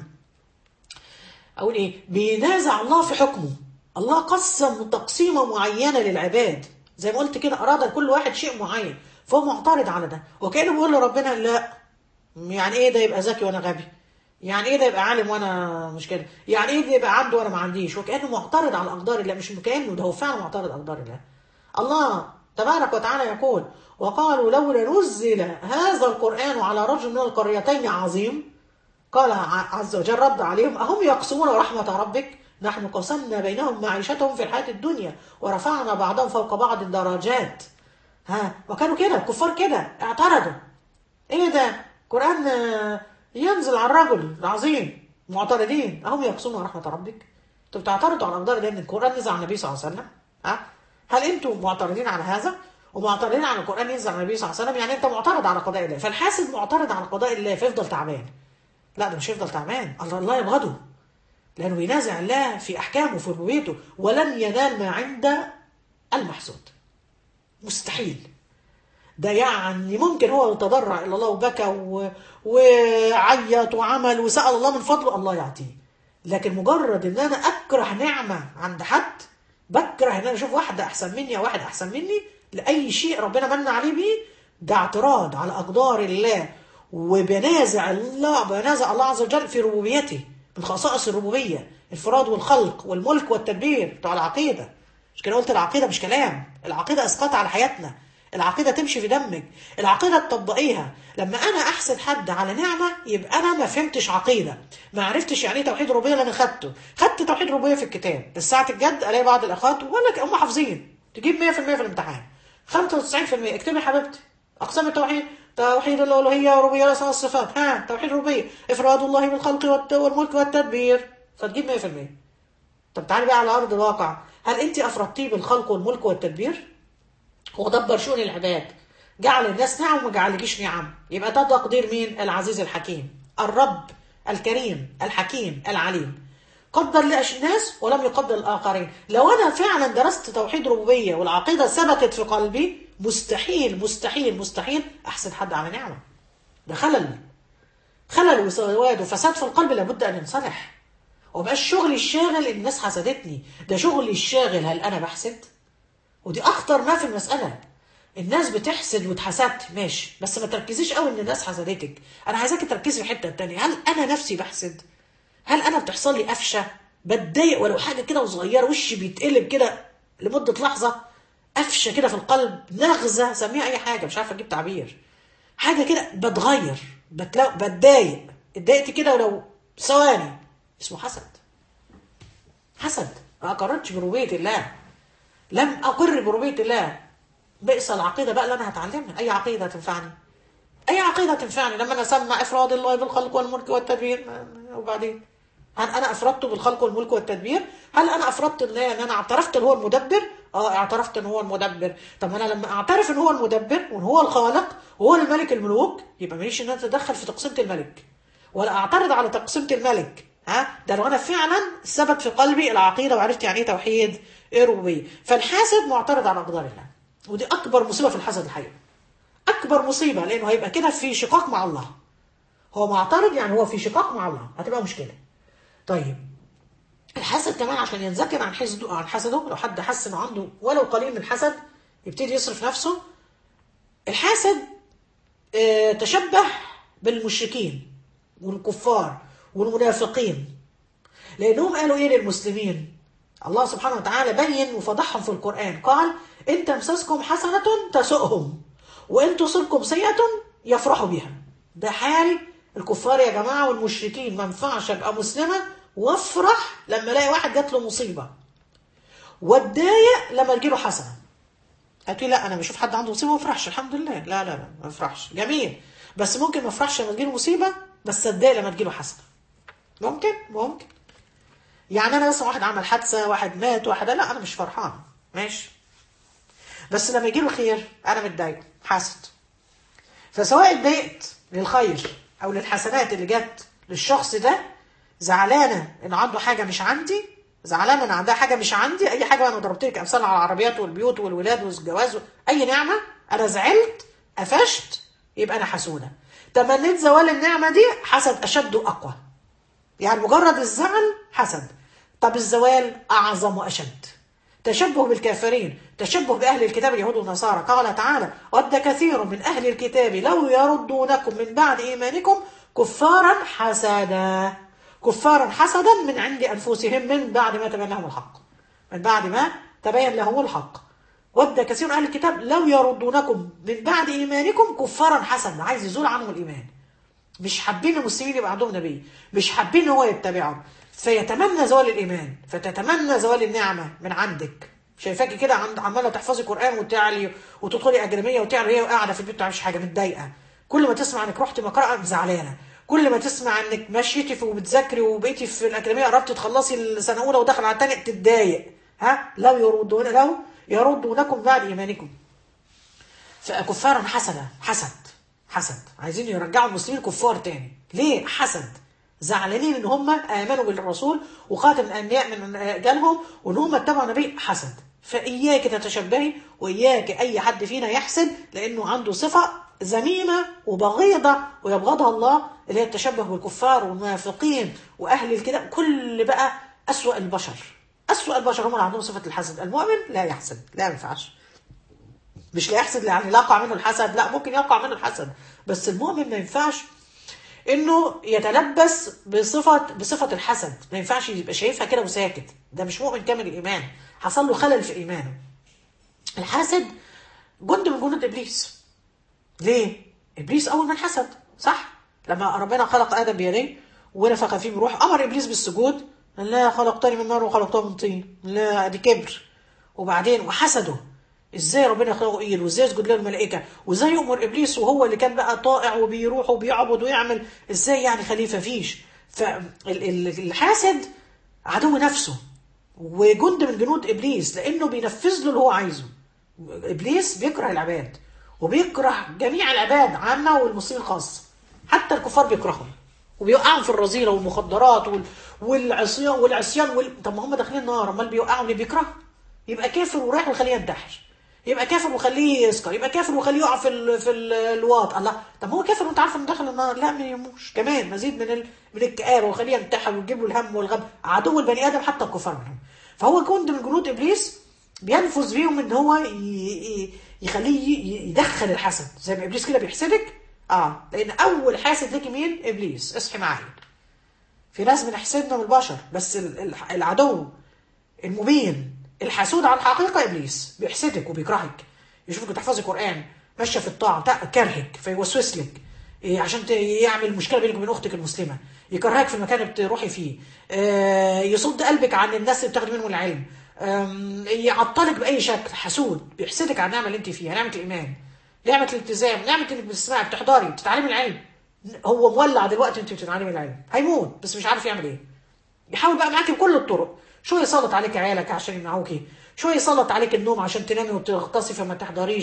اقول ايه بينازع الله في حكمه الله قسم تقسيمه معينه للعباد زي ما قلت كده اراد لكل واحد شيء معين فهو معترض على ده وكانه بيقول لربنا لا يعني ايه ده يبقى ذكي وانا غبي يعني ايه ده يبقى عالم وانا مش كده يعني ايه ده يبقى عنده وانا ما عنديش وكانه معترض على اقدار الله مش كانه ده هو فعلا معترض على اقدار الله الله تبارك وتعالى يقول وقالوا لولا نزل هذا القران على رجل من القريتين عظيم قال ع- عز وجل رد عليهم أهم يقسمون رحمة ربك نحن قسمنا بينهم معيشتهم في الحياة الدنيا ورفعنا بعضهم فوق بعض الدرجات ها وكانوا كده الكفار كده اعترضوا ايه ده قرآن آه، ينزل على الرجل العظيم معترضين أهم يقسمون رحمة ربك انتوا بتعترضوا على أقدار ده ان القرآن نزل على النبي صلى الله عليه وسلم ها هل انتم معترضين على هذا ومعترضين على القرآن ينزل على النبي صلى الله عليه وسلم يعني انت معترض على قضاء الله فالحاسد معترض على قضاء الله فيفضل تعبان لا ده مش هيفضل تعبان الله الله يبغضه لانه بينازع الله في احكامه في ربوبيته ولن ينال ما عند المحسود مستحيل ده يعني ممكن هو يتضرع الى الله وبكى و... وعيط وعمل وسال الله من فضله الله يعطيه لكن مجرد ان انا اكره نعمه عند حد بكره ان انا اشوف واحده احسن مني او واحد احسن مني لاي شيء ربنا من عليه بيه ده اعتراض على اقدار الله وبنازع الله بنازع الله عز وجل في ربوبيته من خصائص الربوبيه الفراد والخلق والملك والتدبير بتوع العقيده مش كده قلت العقيده مش كلام العقيده اسقاط على حياتنا العقيده تمشي في دمك العقيده تطبقيها لما انا احسد حد على نعمه يبقى انا ما فهمتش عقيده ما عرفتش يعني ايه توحيد ربوبيه اللي انا خدته خدت توحيد ربوبيه في الكتاب بس ساعه الجد الاقي بعض الاخوات ولا لك هم حافظين تجيب 100% في الامتحان 95% اكتبي يا حبيبتي اقسام التوحيد توحيد الالوهيه وربوبيه الاسماء والصفات ها توحيد الربوبيه افراد الله بالخلق والت- والملك والتدبير فتجيب 100% طب تعالي بقى على ارض الواقع هل انت افردتيه بالخلق والملك والتدبير هو دبر شؤون العباد جعل الناس نعم وما جعلكيش نعم يبقى ده تقدير مين العزيز الحكيم الرب الكريم الحكيم العليم قدر الناس ولم يقدر الآخرين لو أنا فعلا درست توحيد ربوبية والعقيدة ثبتت في قلبي مستحيل مستحيل مستحيل أحسد حد على نعمة ده خلل خلل وسواد وفساد في القلب لابد أن ينصلح ومبقاش شغلي الشاغل إن الناس حسدتني ده شغلي الشاغل هل أنا بحسد ودي اخطر ما في المساله الناس بتحسد واتحسدت ماشي بس ما تركزيش قوي ان الناس حسدتك انا عايزاكي تركزي في الحته التانية هل انا نفسي بحسد هل انا بتحصل لي قفشه بتضايق ولو حاجه كده صغيره وشي بيتقلب كده لمده لحظه قفشه كده في القلب نغزه سميها اي حاجه مش عارفه اجيب تعبير حاجه كده بتغير بتلا... بتضايق اتضايقت كده ولو ثواني اسمه حسد حسد ما اقررتش بربوبيه الله لم اقر بربوبيه الله بئس العقيده بقى اللي انا هتعلمها اي عقيده تنفعني اي عقيده تنفعني لما انا اسمع افراد الله بالخلق والملك والتدبير ما- ما- وبعدين هل انا افردته بالخلق والملك والتدبير هل انا افردت الله ان انا اعترفت ان هو المدبر اه اعترفت ان هو المدبر طب انا لما اعترف ان هو المدبر وان هو الخالق وهو الملك الملوك يبقى ماليش ان انا اتدخل في تقسيمه الملك ولا اعترض على تقسيمه الملك ها ده لو انا فعلا ثبت في قلبي العقيده وعرفت يعني ايه توحيد ايه ربوبيه فالحاسد معترض على اقدار الله ودي اكبر مصيبه في الحسد الحقيقه اكبر مصيبه لانه هيبقى كده في شقاق مع الله هو معترض يعني هو في شقاق مع الله هتبقى مشكله طيب الحسد كمان عشان ينذكر عن حسده عن حسده لو حد حس انه عنده ولو قليل من الحسد يبتدي يصرف نفسه الحاسد آه، تشبه بالمشركين والكفار والمنافقين لانهم قالوا ايه للمسلمين الله سبحانه وتعالى بين وفضحهم في القران قال ان تمسسكم حسنه تسؤهم وان تصبكم سيئه يفرحوا بها ده حال الكفار يا جماعه والمشركين ما ينفعش ابقى مسلمه وافرح لما الاقي واحد جات له مصيبه واتضايق لما تجيله حسنه قالت لي لا انا بشوف حد عنده مصيبه ما افرحش الحمد لله لا لا لا ما افرحش جميل بس ممكن ما افرحش لما تجيله مصيبه بس اتضايق لما تجيله حسنه ممكن ممكن يعني انا مثلا واحد عمل حادثه واحد مات واحد لا انا مش فرحان ماشي بس لما يجيله خير انا متضايق حاسد فسواء اتضايقت للخير او للحسنات اللي جت للشخص ده زعلانه ان عنده حاجه مش عندي زعلانه ان عندها حاجه مش عندي اي حاجه انا ضربت لك امثال على العربيات والبيوت والولاد والجواز اي نعمه انا زعلت قفشت يبقى انا حسوده تمنيت زوال النعمه دي حسد اشد واقوى يعني مجرد الزعل حسد طب الزوال اعظم واشد تشبه بالكافرين تشبه بأهل الكتاب اليهود والنصارى قال تعالى ود كثير من أهل الكتاب لو يردونكم من بعد إيمانكم كفارا حسدا كفارا حسدا من عند أنفسهم من بعد ما تبين لهم الحق من بعد ما تبين لهم الحق ود كثير من أهل الكتاب لو يردونكم من بعد إيمانكم كفارا حسدا عايز يزول عنهم الإيمان مش حابين المسلمين يبقى عندهم نبي مش حابين هو يتبعهم فيتمنى زوال الايمان فتتمنى زوال النعمه من عندك شايفاكي كده عند عماله تحفظي قران وتعلي وتدخلي اجنبيه وتعلي هي وقاعده في البيت ما بتعملش حاجه متضايقه كل ما تسمع انك رحتي مقرأة زعلانه كل ما تسمع انك مشيتي في وبتذاكري وبقيتي في الاكاديميه قربتي تخلصي السنه الاولى وداخل على الثانيه تتضايق ها لو يردون لو يردونكم بعد ايمانكم فكفارا حسدا حسد حسد عايزين يرجعوا المسلمين كفار تاني ليه حسد زعلانين ان هم امنوا بالرسول وخاتم الانبياء من جالهم وان هم اتبعوا النبي حسد فاياك تتشبهي واياك اي حد فينا يحسد لانه عنده صفه ذميمه وبغيضه ويبغضها الله اللي هي التشبه بالكفار والمنافقين واهل الكتاب كل بقى اسوا البشر اسوا البشر هم اللي عندهم صفه الحسد المؤمن لا يحسد لا ينفعش مش لا يحسد يعني لا يقع منه الحسد لا ممكن يقع منه الحسد بس المؤمن ما ينفعش انه يتلبس بصفه بصفه الحسد ما ينفعش يبقى شايفها كده وساكت ده مش مؤمن كامل الايمان حصل له خلل في ايمانه الحاسد جند من جنود ابليس ليه ابليس اول من حسد صح لما ربنا خلق ادم بيديه ونفخ فيه من روح امر ابليس بالسجود لا خلقتني من نار وخلقته من طين لا دي كبر وبعدين وحسده ازاي ربنا يخلقه ايد وازاي يسجد له الملائكه وازاي يامر ابليس وهو اللي كان بقى طائع وبيروح وبيعبد ويعمل ازاي يعني خليفه فيش فالحاسد عدو نفسه وجند من جنود ابليس لانه بينفذ له اللي هو عايزه ابليس بيكره العباد وبيكره جميع العباد عامه والمسلمين خاصه حتى الكفار بيكرههم وبيوقعهم في الرذيله والمخدرات وال... والعصيان والعصيان وال... طب ما هم داخلين النار امال بيوقعهم ليه بيكرههم يبقى كافر ورايح وخليه ينتحر يبقى كافر وخليه يسكر يبقى كافر وخليه يقع في ال... في ال- الواط الله طب هو كافر وانت عارف انه داخل النار لا ما يهموش كمان مزيد من ال... من الكآبه وخليه ينتحر ويجيب له الهم والغم عدو البني ادم حتى الكفار منهم فهو جند من جنود ابليس بينفذ بيهم ان هو ي... ي... يخليه ي... يدخل الحسد زي ما ابليس كده بيحسدك اه لان اول حاسد ليكي مين ابليس اصحي معايا في ناس بنحسدنا من البشر بس ال- ال- العدو المبين الحسود على الحقيقة إبليس بيحسدك وبيكرهك يشوفك تحفظي قرآن ماشية في الطاعة تا- كرهك فيوسوس لك إيه، عشان ت- يعمل مشكلة بينك وبين أختك المسلمة يكرهك في المكان اللي بتروحي فيه آه، يصد قلبك عن الناس اللي بتاخدي منهم العلم آم، يعطلك بأي شكل حسود بيحسدك على النعمة اللي أنت فيها نعمة الإيمان نعمة الالتزام نعمة إنك بتسمعي بتحضري بتتعلمي العلم هو مولع دلوقتي أنت بتتعلمي العلم هيموت بس مش عارف يعمل إيه يحاول بقى معاكي بكل الطرق شويه يسلط عليك عيالك عشان يمنعوكي شويه يسلط عليك النوم عشان تنامي وتغطسي فما تحضريش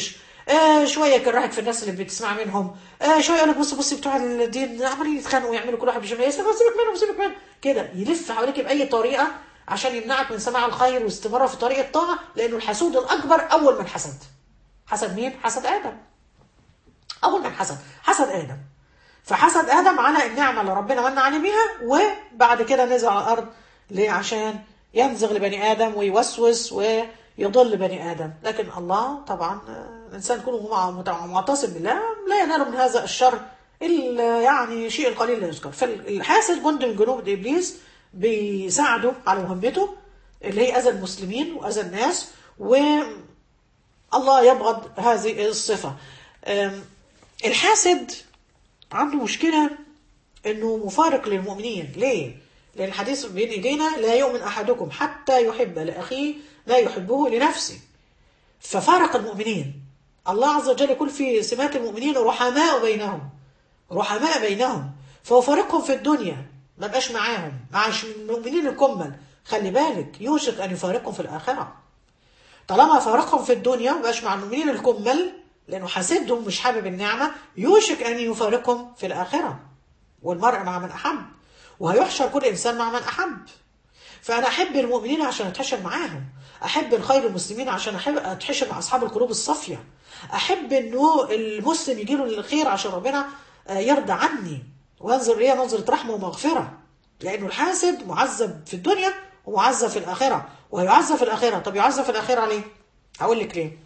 آه شويه يكرهك في الناس اللي بتسمع منهم آه شويه يقول لك بص بص بتوع الدين عمالين يتخانقوا ويعملوا كل واحد بيشوف ايه سيبك منهم سيبك منهم كده يلف حواليك باي طريقه عشان يمنعك من سماع الخير واستمرار في طريق الطاعه لانه الحسود الاكبر اول من حسد حسد مين؟ حسد ادم اول من حسد حسد ادم فحسد ادم على النعمه اللي ربنا من عليه بيها وبعد كده نزل على الارض ليه عشان ينزغ لبني ادم ويوسوس ويضل بني ادم لكن الله طبعا الانسان يكون معتصم بالله لا ينال من هذا الشر الا يعني شيء قليل لا يذكر فالحاسد جند من جنود ابليس بيساعده على مهمته اللي هي اذى المسلمين واذى الناس والله يبغض هذه الصفه الحاسد عنده مشكلة انه مفارق للمؤمنين ليه؟ لان الحديث بين ايدينا لا يؤمن احدكم حتى يحب لاخيه ما يحبه لنفسه ففارق المؤمنين الله عز وجل يقول في سمات المؤمنين رحماء بينهم رحماء بينهم فهو فارقهم في الدنيا ما بقاش معاهم مع المؤمنين الكمل خلي بالك يوشك ان يفارقهم في الاخره طالما فارقهم في الدنيا ما بقاش مع المؤمنين الكمل لأنه حاسدهم مش حابب النعمة يوشك أن يفارقهم في الآخرة والمرء مع من أحب وهيحشر كل إنسان مع من أحب فأنا أحب المؤمنين عشان أتحشر معاهم أحب الخير المسلمين عشان أحب أتحشر مع أصحاب القلوب الصافية أحب أنه المسلم يجيله الخير عشان ربنا يرضى عني وينظر لي نظرة رحمة ومغفرة لأنه الحاسد معذب في الدنيا ومعذب في الآخرة وهيعذب في الآخرة طب يعذب في الآخرة ليه؟ هقول لك ليه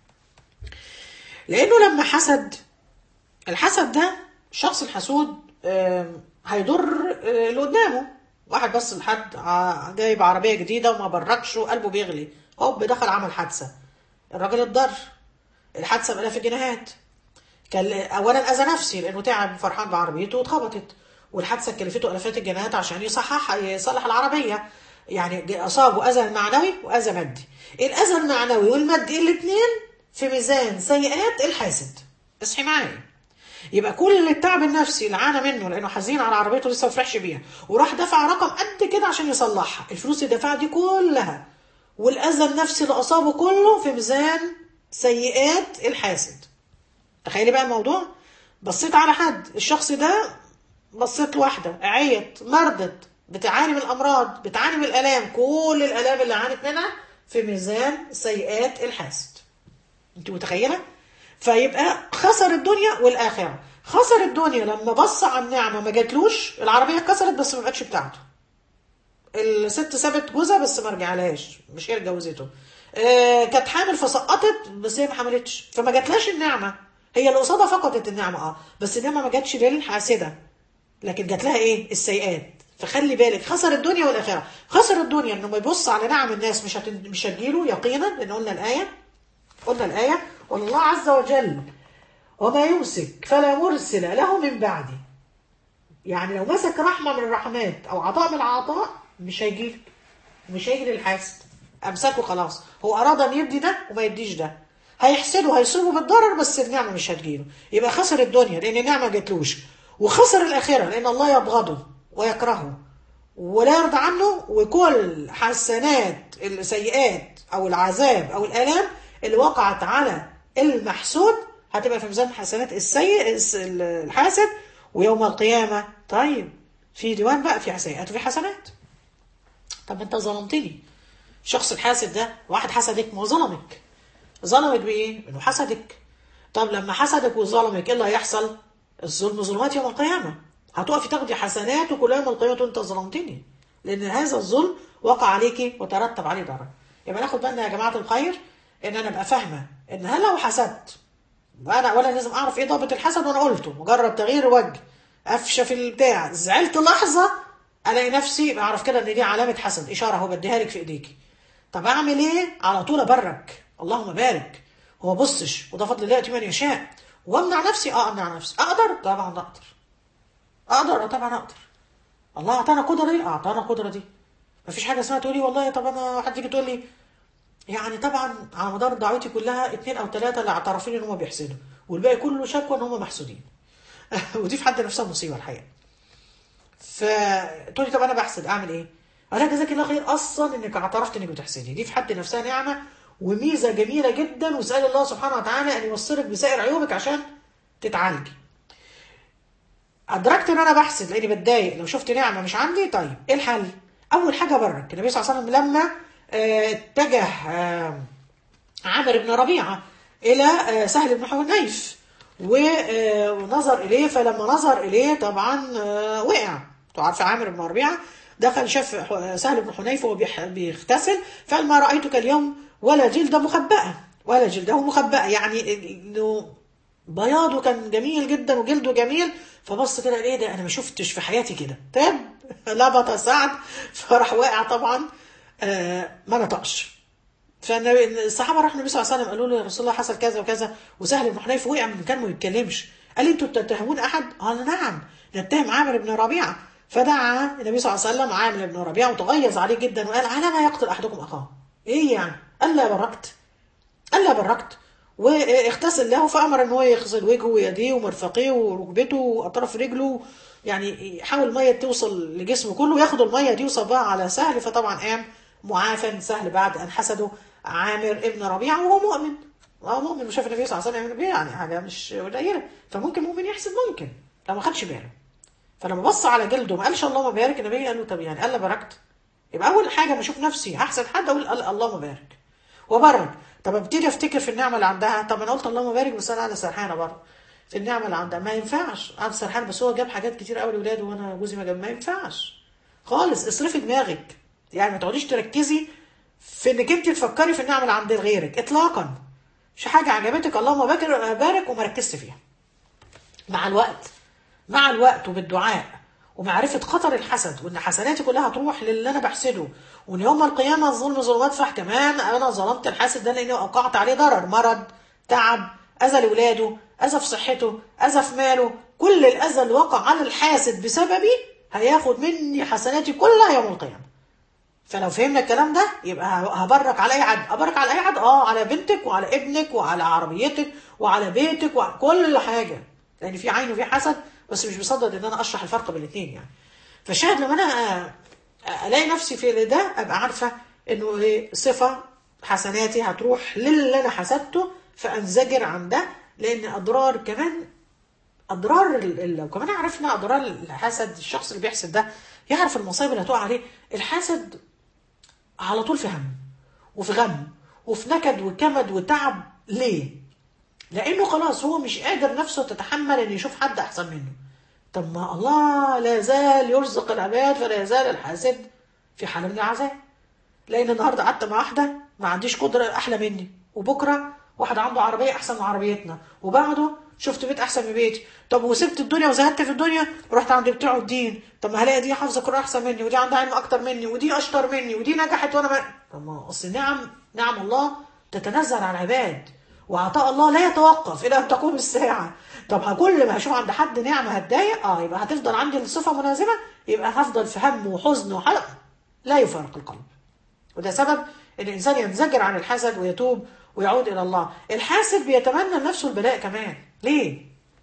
لانه لما حسد الحسد ده الشخص الحسود هيضر اللي قدامه واحد بس لحد جايب عربيه جديده وما بركش وقلبه بيغلي هوب دخل عمل حادثه الراجل اتضر الحادثه بالاف الجنيهات كان اولا اذى نفسي لانه تعب فرحان بعربيته واتخبطت والحادثه كلفته الافات الجنيهات عشان يصحح يصلح العربيه يعني اصابه اذى معنوي واذى مادي الاذى المعنوي والمادي الاثنين في ميزان سيئات الحاسد اصحي معايا يبقى كل التعب النفسي اللي عانى منه لانه حزين على عربيته لسه ما فرحش بيها وراح دفع رقم قد كده عشان يصلحها الفلوس اللي دفعها دي كلها والاذى النفسي اللي اصابه كله في ميزان سيئات الحاسد تخيلي بقى الموضوع بصيت على حد الشخص ده بصيت لواحده عيت مرضت بتعاني من الامراض بتعاني من الالام كل الالام اللي عانت منها في ميزان سيئات الحاسد انت متخيله فيبقى خسر الدنيا والاخره خسر الدنيا لما بص على النعمه ما جاتلوش العربيه اتكسرت بس ما بقتش بتاعته الست سابت جوزها بس ما رجعلهاش مش هي اتجوزته آه كانت حامل فسقطت بس هي ما حملتش فما جاتلاش النعمه هي اللي قصادها فقدت النعمه اه بس النعمه ما جاتش للحاسده لكن جات لها ايه السيئات فخلي بالك خسر الدنيا والاخره خسر الدنيا انه ما يبص على نعم الناس مش هتن... مش هتجيله يقينا لان قلنا الايه قلنا الآية والله عز وجل وما يمسك فلا مرسل له من بعده يعني لو مسك رحمة من الرحمات أو عطاء من العطاء مش هيجي مش هيجي للحاسد أمسكه خلاص هو أراد أن يدي ده وما يديش ده هيحسده هيصيبه بالضرر بس النعمة مش هتجيله يبقى خسر الدنيا لأن النعمة ما جاتلوش وخسر الآخرة لأن الله يبغضه ويكرهه ولا يرضى عنه وكل حسنات السيئات أو العذاب أو الآلام اللي وقعت على المحسود هتبقى في ميزان حسنات السيء الحاسد ويوم القيامة طيب في ديوان بقى في سيئات وفي حسنات طب انت ظلمتني الشخص الحاسد ده واحد حسدك ما ظلمك ظلمك بايه؟ انه حسدك طب لما حسدك وظلمك ايه اللي هيحصل؟ الظلم ظلمات يوم القيامة هتقفي تاخدي حسنات وكل يوم القيامة وانت ظلمتني لان هذا الظلم وقع عليكي وترتب عليه ضرر يبقى ناخد بالنا يا جماعة الخير ان انا ابقى فاهمه ان هل لو حسدت وانا اولا لازم اعرف ايه ضابط الحسد وانا قلته مجرد تغيير وجه قفشه في البتاع زعلت لحظه الاقي نفسي بعرف كده ان دي علامه حسد اشاره هو بديها لك في ايديكي طب اعمل ايه على طول ابرك اللهم بارك هو بصش وده فضل الله ياتي من يشاء وامنع نفسي اه امنع نفسي اقدر طبعا اقدر اقدر طبعا اقدر الله اعطانا قدره دي اعطانا قدره دي مفيش حاجه اسمها تقولي والله طب انا حد يجي تقول لي يعني طبعا على مدار دعوتي كلها اثنين او ثلاثه اللي اعترفين ان هم بيحسدوا والباقي كله شكوى ان هم محسودين ودي في حد نفسها مصيبه الحقيقه فتقولي طب انا بحسد اعمل ايه؟ انا جزاك الله خير اصلا انك اعترفت انك بتحسدي دي في حد نفسها نعمه وميزه جميله جدا واسال الله سبحانه وتعالى ان يوصلك بسائر عيوبك عشان تتعالجي ادركت ان انا بحسد لاني بتضايق لو شفت نعمه مش عندي طيب ايه الحل اول حاجه برك النبي صلى الله عليه وسلم لما آه، اتجه آه، عامر بن ربيعه الى آه، سهل بن حنيف و- آه، ونظر اليه فلما نظر اليه طبعا آه، وقع انتوا عارفه عامر بن ربيعه دخل شاف ح- سهل بن حنيف وهو بيح- بيغتسل فقال ما رايتك اليوم ولا جلد مخبأة ولا جلده مخبأة يعني انه بياضه كان جميل جدا وجلده جميل فبص كده ايه ده انا ما شفتش في حياتي كده تاب لبط سعد فراح واقع طبعا آه ما نطقش فالصحابه راحوا النبي صلى الله عليه وسلم قالوا له يا رسول الله حصل كذا وكذا وسهل بن حنيف وقع من مكان ما يتكلمش قال لي انتوا بتتهمون احد؟ قال نعم نتهم عامر بن ربيعه فدعا النبي صلى الله عليه وسلم عامر بن ربيعه وتغيظ عليه جدا وقال على ما يقتل احدكم اخاه ايه يعني؟ قال لا بركت قال لا بركت واغتسل له فامر ان هو يغسل وجهه ويديه ومرفقيه وركبته واطراف رجله يعني يحاول الميه توصل لجسمه كله ياخد الميه دي وصبها على سهل فطبعا قام معافى سهل بعد ان حسده عامر ابن ربيعه وهو مؤمن اه مؤمن وشاف النبي صلى الله عليه وسلم يعني حاجه مش قليله فممكن مؤمن يحسد ممكن لو ما خدش باله فلما بص على جلده ما قالش اللهم بارك النبي قال له طب يعني قال له باركت يبقى اول حاجه ما اشوف نفسي هحسد حد اقول ال- اللهم بارك وبارك طب ابتدي افتكر في النعمه اللي عندها طب انا قلت اللهم بارك بس انا انا سرحانه برضه في النعمه اللي عندها ما ينفعش انا سرحانه بس هو جاب حاجات كتير قوي لاولاده وانا جوزي ما جاب ما ينفعش خالص اصرفي دماغك يعني ما تقعديش تركزي في انك انت تفكري في النعمه اللي عند غيرك اطلاقا مش حاجه عجبتك اللهم بارك بارك وما ركزت فيها مع الوقت مع الوقت وبالدعاء ومعرفة خطر الحسد وإن حسناتي كلها تروح للي أنا بحسده وإن يوم القيامة الظلم ظلمات فح كمان أنا ظلمت الحاسد ده لأني أوقعت عليه ضرر مرض تعب أذى لولاده أذى في صحته أذى في ماله كل الأذى اللي وقع على الحاسد بسببي هياخد مني حسناتي كلها يوم القيامة فلو فهمنا الكلام ده يبقى هبرك على اي حد ابرك على اي حد اه على بنتك وعلى ابنك وعلى عربيتك وعلى بيتك وعلى كل حاجه لان في عين وفي حسد بس مش بصدد ان انا اشرح الفرق بين الاثنين يعني فالشاهد لما انا الاقي نفسي في ده ابقى عارفه انه ايه صفه حسناتي هتروح للي انا حسدته فانزجر عن ده لان اضرار كمان اضرار ال- ال- لو كمان عرفنا اضرار الحسد الشخص اللي بيحسد ده يعرف المصايب اللي هتقع عليه الحاسد على طول في هم وفي غم وفي نكد وكمد وتعب ليه؟ لانه خلاص هو مش قادر نفسه تتحمل ان يشوف حد احسن منه طب ما الله لا يزال يرزق العباد فلا يزال الحاسد في حال من العذاب لان النهارده قعدت مع واحده ما عنديش قدره احلى مني وبكره واحد عنده عربيه احسن من عربيتنا وبعده شفت بيت احسن من بيتي طب وسبت الدنيا وزهدت في الدنيا رحت عند بتوع الدين طب ما هلاقي دي حافظه قران احسن مني ودي عندها علم اكتر مني ودي اشطر مني ودي نجحت وانا ما طب ما اصل نعم نعم الله تتنزل على العباد وعطاء الله لا يتوقف الى ان تقوم الساعه طب كل ما اشوف عند حد نعمه هتضايق اه يبقى هتفضل عندي الصفه مناسبه يبقى هفضل في هم وحزن وحلق لا يفارق القلب وده سبب ان الانسان ينزجر عن الحسد ويتوب ويعود الى الله الحاسد بيتمنى لنفسه البلاء كمان ليه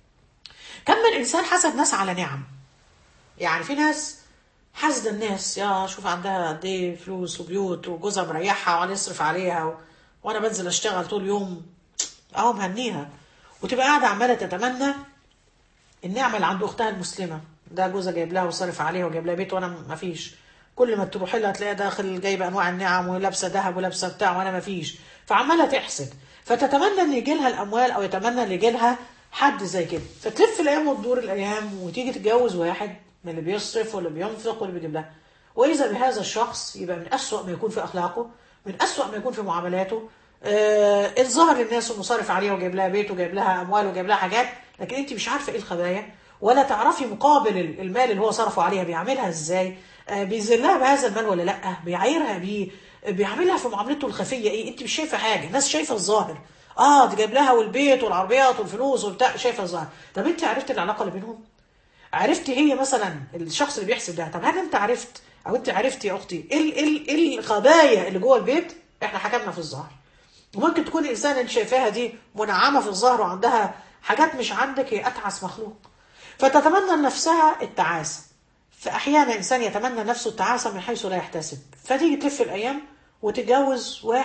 كم من انسان حسد ناس على نعم يعني في ناس حاسده الناس يا شوف عندها قد ايه فلوس وبيوت وجوزها مريحها وانا يصرف عليها و... وانا بنزل اشتغل طول اليوم اهو مهنيها وتبقى قاعده عماله تتمنى النعمه اللي عند اختها المسلمه ده جوزها جايب لها وصرف عليها وجايب لها بيت وانا ما فيش كل ما تروح لها تلاقيها داخل جايبه انواع النعم ولابسه ذهب ولابسه بتاع وانا ما فيش فعماله تحسد فتتمنى ان يجي لها الاموال او يتمنى ان يجي لها حد زي كده فتلف الايام وتدور الايام وتيجي تتجوز واحد من اللي بيصرف واللي بينفق واللي بيجيب لها واذا بهذا الشخص يبقى من اسوأ ما يكون في اخلاقه من اسوأ ما يكون في معاملاته آه الظاهر للناس انه صارف عليها وجايب لها بيت وجايب لها اموال وجايب لها حاجات لكن انت مش عارفه ايه الخبايا ولا تعرفي مقابل المال اللي هو صرفه عليها بيعملها ازاي آه بيذلها بهذا المال ولا لا بيعايرها بيه بيعملها في معاملته الخفيه ايه انت مش شايفه حاجه الناس شايفه الظاهر اه دي جايب لها والبيت والعربيات والفلوس وبتاع شايفه الظاهر طب انت عرفت العلاقه اللي بينهم عرفت هي مثلا الشخص اللي بيحسب ده طب هل انت عرفت او انت عرفتي يا اختي ايه ال- ايه الخبايا اللي جوه البيت احنا حكمنا في الظاهر وممكن تكون الانسان اللي شايفاها دي منعمه في الظهر وعندها حاجات مش عندك هي اتعس مخلوق فتتمنى لنفسها التعاسه فاحيانا انسان يتمنى نفسه التعاسه من حيث لا يحتسب فتيجي تلف الايام وتتجوز واحد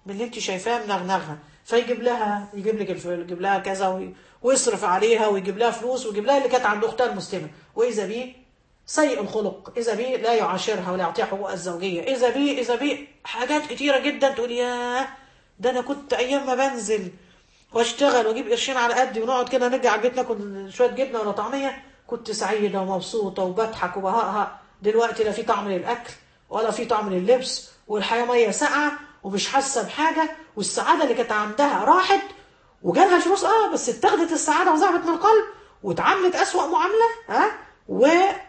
من اللي انت شايفاه منغنغه فيجيب لها يجيب لك الف- يجيب لها كذا وي- ويصرف عليها ويجيب لها فلوس ويجيب لها اللي كانت عند اختها المسلمه واذا بيه سيء الخلق اذا بيه لا يعاشرها ولا يعطيها حقوقها الزوجيه اذا بيه اذا بيه حاجات كتيره جدا تقول ياه ده انا كنت ايام ما بنزل واشتغل واجيب قرشين على قدي ونقعد كده نرجع على البيت ناكل شويه جبنه ولا طعميه كنت سعيده ومبسوطه وبضحك وبهقها دلوقتي لا في طعم للاكل ولا في طعم لللبس والحياه ميه ساقعه ومش حاسه بحاجه والسعاده اللي كانت عندها راحت وجالها الفلوس اه بس اتاخدت السعاده وذهبت من القلب واتعاملت اسوأ معامله ها و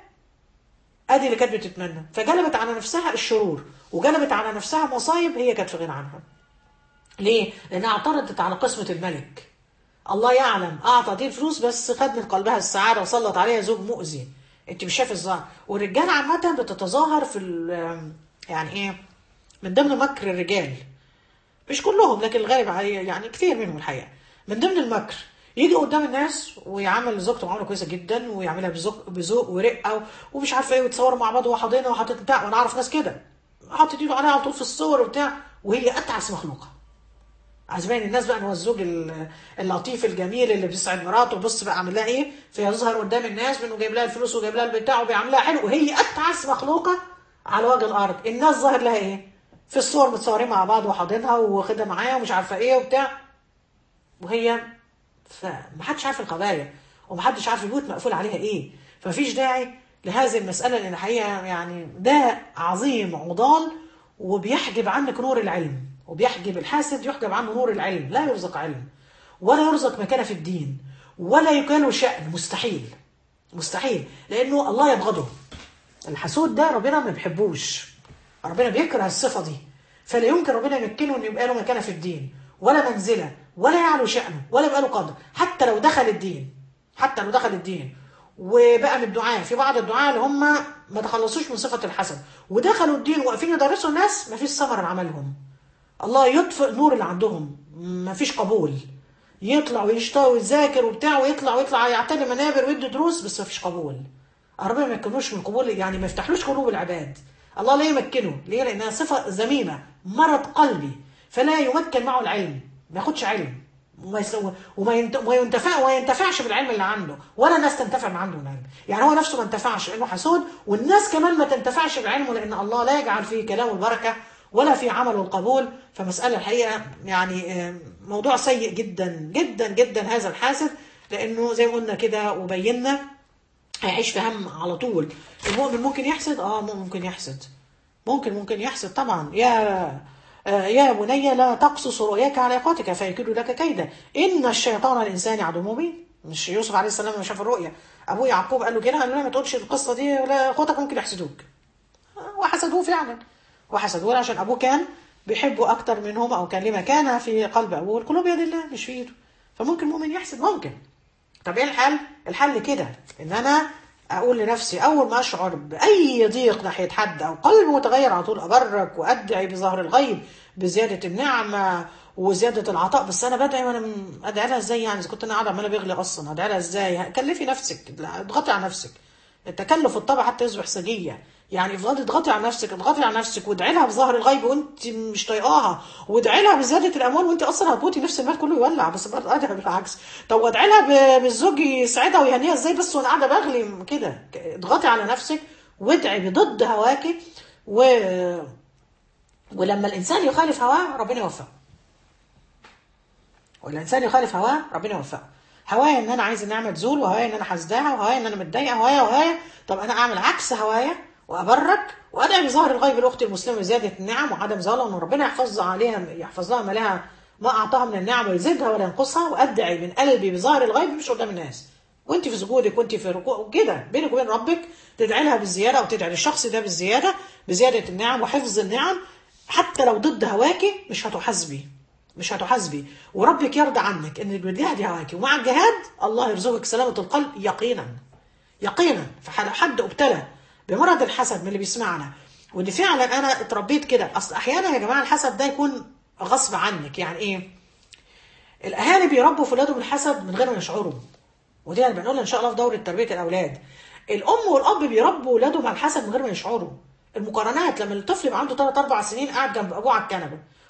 ادي اللي كانت بتتمنى فجلبت على نفسها الشرور وجلبت على نفسها مصايب هي كانت في غنى عنها ليه؟ لأنها اعترضت على قسمة الملك الله يعلم أعطى دي الفلوس بس خد من قلبها السعادة وسلط عليها زوج مؤذي أنت مش شايف الظاهر والرجالة عامة بتتظاهر في ال- يعني إيه من ضمن مكر الرجال مش كلهم لكن الغالب عليه يعني كتير منهم الحقيقة من ضمن المكر يجي قدام الناس ويعمل زوجته معامله كويسه جدا ويعملها بذوق بذوق ورقه ومش عارفه ايه ويتصوروا مع بعض وهو حاضنها وحاطط بتاع وانا اعرف ناس كده حاطط ايده عليها على طول في الصور وبتاع وهي اتعس مخلوقه عجباني الناس بقى ان هو الزوج ال- اللطيف الجميل اللي بيسعد مراته بص بقى عامل لها ايه فيظهر قدام الناس بانه جايب لها الفلوس وجايب لها البتاع وبيعملها حلو وهي اتعس مخلوقه على وجه الارض الناس ظاهر لها ايه في الصور متصورين مع بعض وحاضنها واخدها معايا ومش عارفه ايه وبتاع وهي فمحدش عارف القضايا ومحدش عارف البيوت مقفول عليها ايه فمفيش داعي لهذه المسألة لأن الحقيقة يعني ده عظيم عضال وبيحجب عنك نور العلم وبيحجب الحاسد يحجب عنه نور العلم لا يرزق علم ولا يرزق مكانة في الدين ولا يكاله شأن مستحيل مستحيل لأنه الله يبغضه الحسود ده ربنا ما بيحبوش ربنا بيكره الصفة دي فلا يمكن ربنا يمكنه انه يبقى له مكانه في الدين ولا منزله ولا يعلو شأنه ولا يبقى له قدر حتى لو دخل الدين حتى لو دخل الدين وبقى من الدعاء في بعض الدعاء اللي هم ما تخلصوش من صفة الحسد ودخلوا الدين واقفين يدرسوا الناس ما فيش ثمر لعملهم الله يطفئ النور اللي عندهم ما فيش قبول يطلع ويشتغل ويذاكر وبتاع ويطلع ويطلع يعتني منابر ويدي دروس بس ما فيش قبول ربنا ما يمكنوش من قبول يعني ما يفتحلوش قلوب العباد الله لا يمكنه ليه لانها صفه ذميمه مرض قلبي فلا يمكن معه العلم ما ياخدش علم وما يسو... وما ينت... وما ينتفع وما ينتفعش بالعلم اللي عنده ولا الناس تنتفع من عنده من العلم يعني هو نفسه ما انتفعش لانه حسود والناس كمان ما تنتفعش بعلمه لان الله لا يجعل فيه كلامه البركه ولا في عمله القبول فمسألة الحقيقة يعني آه، موضوع سيء جدا جدا جدا هذا الحاسد لأنه زي ما قلنا كده وبينا هيعيش في هم على طول المؤمن ممكن يحسد اه ممكن يحسد ممكن ممكن يحسد طبعا يا آه، يا بني لا تقصص رؤياك على اخوتك فيكيد لك كيدا ان الشيطان الانسان عدو مبين مش يوسف عليه السلام لما شاف الرؤيا ابوه يعقوب قال له كده قال له لا ما تقولش القصه دي ولا اخوتك ممكن يحسدوك وحسدوه فعلا وحسدوه عشان ابوه كان بيحبه اكتر منهم او كان لما كان في قلب ابوه القلوب بيد الله مش في ايده فممكن مؤمن يحسد ممكن طب ايه الحل؟ الحل كده ان انا اقول لنفسي اول ما اشعر باي ضيق ناحيه حد او قلبي متغير على طول ابرك وادعي بظهر الغيب بزياده النعمه وزياده العطاء بس انا بدعي وانا م- ادعي لها ازاي يعني اذا كنت انا قاعده عماله بغلي اصلا ادعي لها ازاي؟ كلفي نفسك لا، اضغطي على نفسك التكلف الطبع حتى يصبح سجيه يعني افضلي اضغطي على نفسك اضغطي على نفسك وادعي لها بظهر الغيب وانت مش طايقاها وادعي لها بزياده الاموال وانت اصلا هتموتي نفس المال كله يولع بس برضه ادعي بالعكس طب وادعي لها ب- بالزوج يسعدها ويهنيها ازاي بس وانا قاعده بغلي كده اضغطي على نفسك وادعي بضد هواكي و ولما الانسان يخالف هواه ربنا يوفقه والانسان يخالف هواه ربنا يوفقه هوايا ان انا عايز النعمه تزول وهوايا ان انا حاسداها وهوايا ان انا متضايقه وهوايا وهوايا طب انا اعمل عكس هوايا وابرك وادعي بظهر الغيب الاخت المسلمه بزياده النعم وعدم زوالها وان ربنا يحفظ عليها يحفظ لها ما لها ما اعطاها من النعم ويزيدها ولا ينقصها وادعي من قلبي بظهر الغيب مش قدام الناس وانت في سجودك وانت في ركوع كده بينك وبين ربك تدعي لها بالزياده او تدعي للشخص ده بالزياده بزياده النعم وحفظ النعم حتى لو ضد هواكي مش هتحاسبي مش هتحاسبي وربك يرضى عنك انك بتجاهدي هواكي ومع الجهاد الله يرزقك سلامه القلب يقينا يقينا فحد حد ابتلى بمرض الحسد من اللي بيسمعنا وان فعلا انا اتربيت كده اصل احيانا يا جماعه الحسد ده يكون غصب عنك يعني ايه الاهالي بيربوا في اولادهم الحسد من غير ما يشعروا ودي انا بنقولها ان شاء الله في دوره تربيه الاولاد الام والاب بيربوا اولادهم على الحسد من غير ما يشعروا المقارنات لما الطفل يبقى عنده 3 4 سنين قاعد جنب ابوه على الكنبه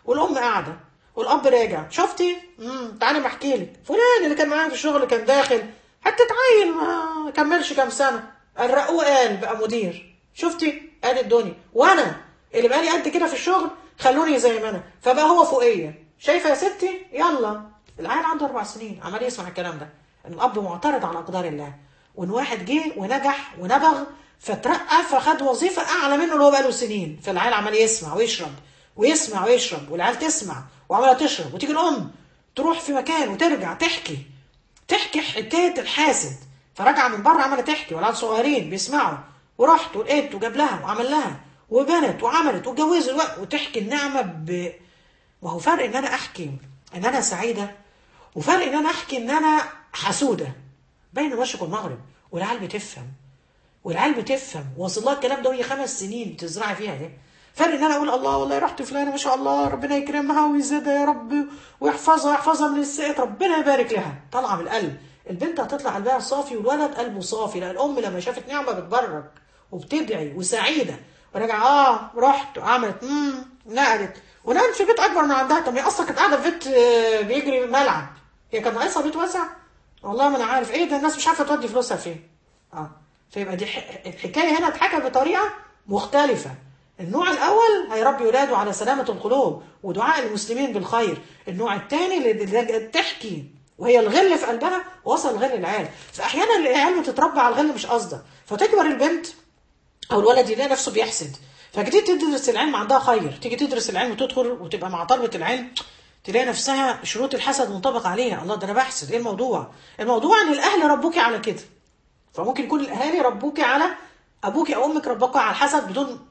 والام قاعده والاب راجع شفتي امم تعالي ما احكي لك فلان اللي كان معايا في الشغل كان داخل حتى عيل ما كملش كام سنه الرقوه قال بقى مدير شفتي ادي الدنيا وانا اللي بقالي قد كده في الشغل خلوني زي ما انا فبقى هو فوقيه شايفه يا ستي يلا العيل عنده اربع سنين عمال يسمع الكلام ده ان الاب معترض على اقدار الله وان واحد جه ونجح ونبغ فترقى فخد وظيفه اعلى منه اللي هو بقاله سنين فالعيل عمال يسمع ويشرب ويسمع ويشرب والعيال تسمع وعماله تشرب وتيجي الام تروح في مكان وترجع تحكي تحكي حكايه الحاسد فراجعه من بره عماله تحكي والعيال صغيرين بيسمعوا ورحت ولقيت وجاب لها وعمل لها وبنت وعملت واتجوزت الوقت وتحكي النعمه ب ما هو فرق ان انا احكي ان انا سعيده وفرق ان انا احكي ان انا حسوده بين المشرق والمغرب والعيال بتفهم والعيال بتفهم واصل لها الكلام ده وهي خمس سنين تزرعي فيها دي فرق ان انا اقول الله والله رحت فلانه ما شاء الله ربنا يكرمها ويزيدها يا رب ويحفظها ويحفظها من السيئات ربنا يبارك لها طالعه من القلب البنت هتطلع قلبها صافي والولد قلبه صافي لان الام لما شافت نعمه بتبرك وبتدعي وسعيده ورجع اه رحت وعملت امم نقلت ونقلت في بيت اكبر من عندها طب هي اصلا كانت قاعده في بيت آه، بيجري ملعب هي كان ناقصها بيت واسع والله ما انا عارف ايه ده الناس مش عارفه تودي فلوسها فين اه فيبقى دي ح- الحكايه هنا اتحكى بطريقه مختلفه النوع الاول هيربي ولاده على سلامه القلوب ودعاء المسلمين بالخير النوع الثاني اللي اللي تحكي وهي الغل في قلبها وصل الغل العيال فاحيانا العيال بتتربى على الغل مش قصده فتكبر البنت او الولد يلاقي نفسه بيحسد فجدي تدرس العلم عندها خير تيجي تدرس العلم وتدخل وتبقى مع طلبه العلم تلاقي نفسها شروط الحسد منطبق عليها الله ده انا بحسد ايه الموضوع الموضوع ان الاهل ربوكي على كده فممكن يكون الاهالي ربوكي على ابوكي او امك ربوكي على الحسد بدون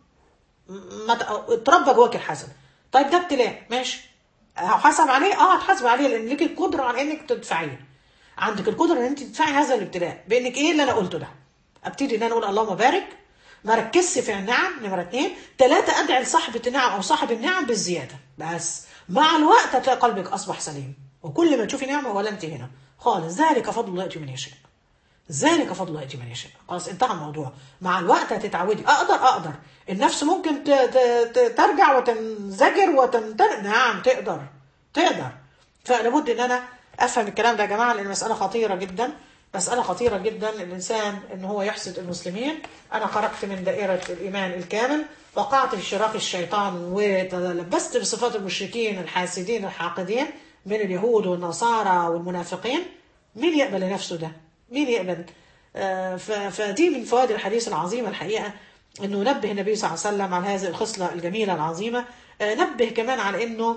ما ت- اتربى جواك الحسد طيب ده ابتلاء ماشي هحاسب عليه اه هتحاسب عليه لان ليك القدره على انك تدفعيه عندك القدره ان انت تدفعي هذا الابتلاء بانك ايه اللي انا قلته ده ابتدي ان انا اقول اللهم بارك ما ركزش في النعم نمرة اتنين تلاتة ادعي لصاحبة النعم او صاحب النعم بالزيادة بس مع الوقت هتلاقي قلبك اصبح سليم وكل ما تشوفي نعمة ولا انت هنا خالص ذلك فضل الله يؤتي من يشاء ذلك فضل الله يأتي من يشاء خلاص انتهى الموضوع مع الوقت هتتعودي اقدر اقدر النفس ممكن ت- ت- ت- ترجع وتنزجر وتمتنع نعم تقدر تقدر فلابد ان انا افهم الكلام ده يا جماعه لان مساله خطيره جدا مسألة خطيرة جدا الإنسان إن هو يحسد المسلمين أنا خرجت من دائرة الإيمان الكامل وقعت في شراك الشيطان وتلبست بصفات المشركين الحاسدين الحاقدين من اليهود والنصارى والمنافقين مين يقبل لنفسه ده؟ مين يقبل؟ آه، ف- فدي من فوائد الحديث العظيمة الحقيقة انه نبه النبي صلى الله عليه وسلم على هذه الخصلة الجميلة العظيمة آه، نبه كمان على انه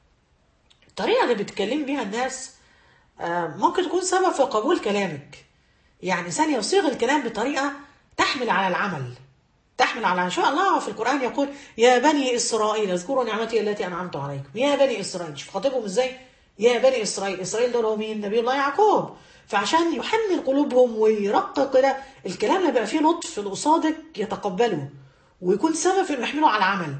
الطريقة اللي بتكلم بيها الناس آه، ممكن تكون سبب في قبول كلامك يعني إنسان يصيغ الكلام بطريقة تحمل على العمل تحمل على إن شاء الله في القرآن يقول يا بني إسرائيل اذكروا نعمتي التي أنعمت عليكم يا بني إسرائيل شوف خاطبهم إزاي يا بني إسرائيل إسرائيل دول هو مين نبي الله يعقوب فعشان يحمل قلوبهم ويرقق كده الكلام اللي بقى فيه لطف اللي قصادك يتقبله ويكون سبب في انه يحمله على العمل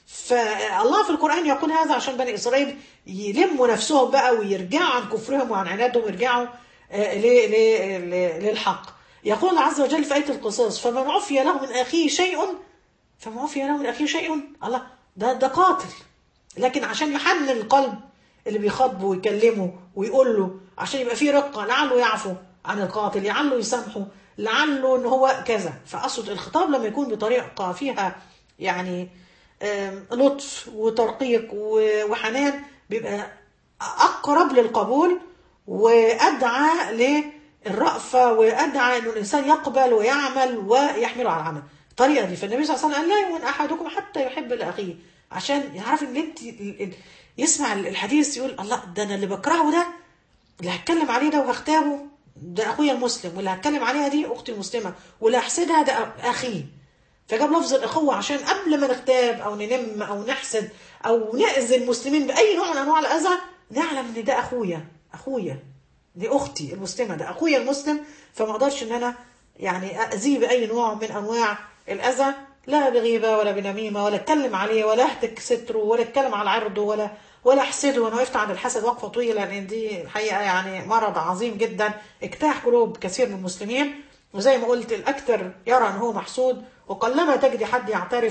فالله في القرآن يقول هذا عشان بني إسرائيل يلموا نفسهم بقى ويرجعوا عن كفرهم وعن عنادهم ويرجعوا آه، ل- ل- ل- للحق يقول الله عز وجل في آية القصاص فمن عفي له من أخيه شيء فمن عفي له من أخيه شيء الله ده ده قاتل لكن عشان يحنن القلب اللي بيخاطبه ويكلمه ويقول له عشان يبقى فيه رقة لعله يعفو عن القاتل لعله يسامحه لعله ان هو كذا فاقصد الخطاب لما يكون بطريقة فيها يعني آم، لطف وترقيق و- وحنان بيبقى اقرب للقبول وادعى للرأفة وادعى انه الانسان يقبل ويعمل ويحمله على العمل الطريقه دي فالنبي صلى الله عليه وسلم قال لا يؤمن احدكم حتى يحب لاخيه عشان يعرف ان انت ال- ال- يسمع الحديث يقول الله ده انا اللي بكرهه ده اللي هتكلم عليه ده وهختابه ده اخويا المسلم واللي هتكلم عليها دي اختي المسلمه واللي هحسدها ده اخي فجاب لفظ الاخوه عشان قبل ما نغتاب او ننم او نحسد او ناذي المسلمين باي نوع من انواع الاذى نعلم ان ده اخويا اخويا دي اختي المسلمه ده اخويا المسلم فما اقدرش ان انا يعني اذيه باي نوع من انواع الاذى لا بغيبه ولا بنميمه ولا اتكلم عليه ولا اهتك ستره ولا اتكلم على عرضه ولا ولا احسده وانا وقفت عند الحسد وقفه طويله لان دي الحقيقه يعني مرض عظيم جدا اجتاح قلوب كثير من المسلمين وزي ما قلت الاكثر يرى ان هو محسود وقلما تجد حد يعترف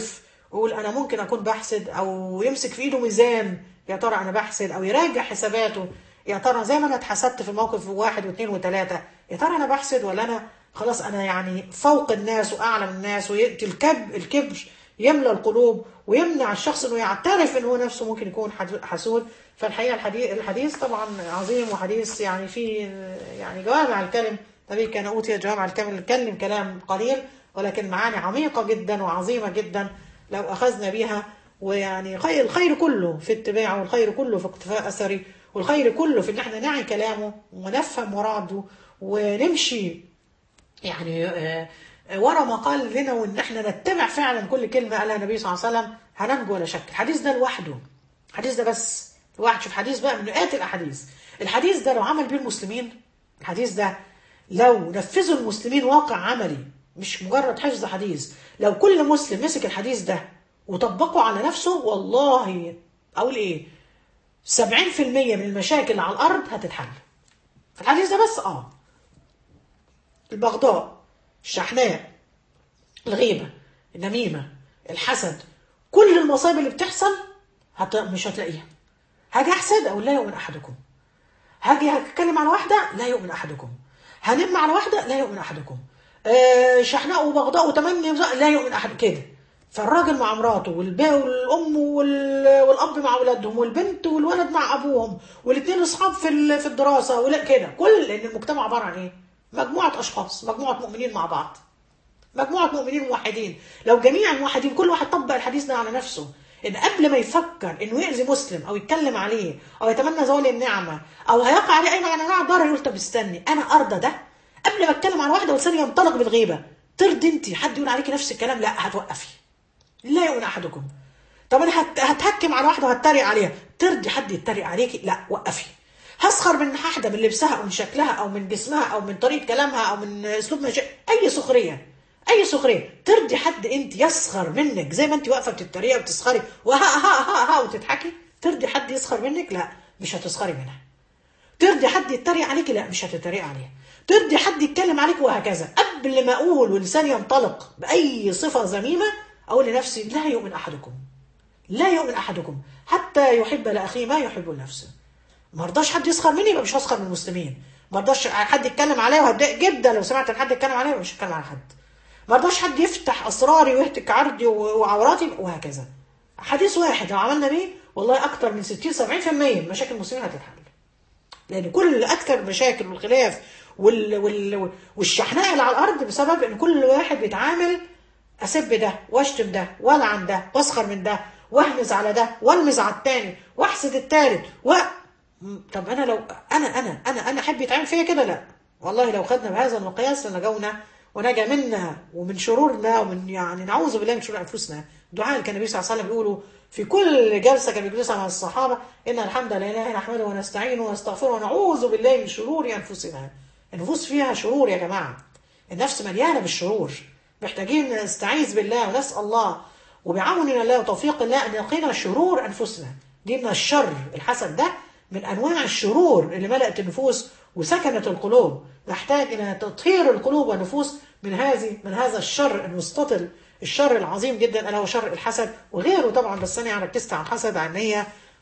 ويقول انا ممكن اكون بحسد او يمسك في ايده ميزان يا ترى انا بحسد او يراجع حساباته يا ترى زي ما انا اتحسدت في الموقف واحد واثنين وثلاثه يا ترى انا بحسد ولا انا خلاص انا يعني فوق الناس واعلى من الناس وياتي الكب الكبر يملى القلوب ويمنع الشخص انه يعترف ان هو نفسه ممكن يكون حد- حسود فالحقيقه الحديث الحديث طبعا عظيم وحديث يعني فيه يعني جوامع الكلم النبي كان اوتي جوامع الكلم اتكلم كلام قليل ولكن معاني عميقه جدا وعظيمه جدا لو اخذنا بها ويعني خير الخير كله في اتباعه والخير كله في اقتفاء اثره والخير كله في ان احنا نعي كلامه ونفهم مراده ونمشي يعني آه، آه، ورا ما قال لنا وان احنا نتبع فعلا كل كلمه قالها النبي صلى الله عليه وسلم هننجو ولا شك الحديث ده لوحده الحديث ده بس واحد شوف حديث بقى من مئات الاحاديث الحديث ده لو عمل بيه المسلمين الحديث ده لو نفذه المسلمين واقع عملي مش مجرد حفظ حديث لو كل مسلم مسك الحديث ده وطبقه على نفسه والله اقول ايه 70% من المشاكل اللي على الارض هتتحل في الحديث ده بس اه البغضاء الشحناء الغيبة النميمة الحسد كل المصايب اللي بتحصل هت... مش هتلاقيها هاجي احسد او لا يؤمن احدكم هاجي هتكلم على واحدة لا يؤمن احدكم هنم على واحدة لا يؤمن احدكم آه شحناء وبغضاء وتمني وز- لا يؤمن احد كده فالراجل مع مراته والبا والام وال... والاب مع اولادهم والبنت والولد مع ابوهم والاثنين اصحاب في ال... في الدراسه ولا كده كل لان المجتمع عباره عن ايه؟ مجموعه اشخاص مجموعه مؤمنين مع بعض مجموعة مؤمنين موحدين لو جميع الموحدين كل واحد طبق الحديث ده على نفسه ان قبل ما يفكر انه يأذي مسلم او يتكلم عليه او يتمنى زوال النعمة او هيقع عليه اي نوع من انواع الضرر يقول طب استني انا ارضى ده قبل ما اتكلم على واحدة ولساني ينطلق بالغيبة ترضي انت حد يقول عليكي نفس الكلام لا هتوقفي لا يؤمن احدكم طب انا هت... هتهكم على واحده وهتريق عليها ترضي حد يتريق عليكي لا وقفي هسخر من واحده من لبسها او من شكلها او من جسمها او من طريقه كلامها او من اسلوب مش... اي سخريه اي سخريه ترضي حد انت يسخر منك زي ما انت واقفه بتتريقي وبتسخري وها ها ها ها وتضحكي ترضي حد يسخر منك لا مش هتسخري منها ترضي حد يتريق عليك لا مش هتتريق عليه ترضي حد يتكلم عليك وهكذا قبل ما اقول ولساني ينطلق باي صفه ذميمه اقول لنفسي لا يؤمن احدكم لا يؤمن احدكم حتى يحب لاخيه ما يحب لنفسه ما رضاش حد يسخر مني يبقى مش هسخر من المسلمين ما رضاش حد يتكلم عليا وهتضايق جدا لو سمعت ان حد يتكلم عليا يبقى مش هتكلم على حد ما رضاش حد يفتح اسراري ويهتك عرضي و- وعوراتي وهكذا حديث واحد لو عملنا بيه والله اكتر من 60 70% من مشاكل المسلمين هتتحل لان كل اكثر المشاكل والخلاف وال... وال... والشحناء اللي على الارض بسبب ان كل واحد بيتعامل اسب ده واشتم ده والعن ده واسخر من ده واهمز على ده والمز على التاني واحسد التالت و م- طب انا لو انا انا انا انا احب يتعامل فيا كده لا والله لو خدنا بهذا المقياس لنجونا ونجا منا ومن شرورنا ومن يعني نعوذ بالله من شرور انفسنا الدعاء اللي كان النبي صلى الله عليه وسلم بيقوله في كل جلسه كان بيجلسها مع الصحابه ان الحمد لله نحمده ونستعينه ونستغفره ونعوذ بالله من شرور انفسنا النفوس فيها شرور يا جماعه النفس مليانه بالشرور محتاجين نستعيذ بالله ونسال الله وبعون الله وتوفيق الله ان يقينا شرور انفسنا دي من الشر الحسد ده من انواع الشرور اللي ملأت النفوس وسكنت القلوب نحتاج الى تطهير القلوب والنفوس من هذه من هذا الشر المستطل الشر العظيم جدا الا هو شر الحسد وغيره طبعا بس انا ركزت على الحسد عن هي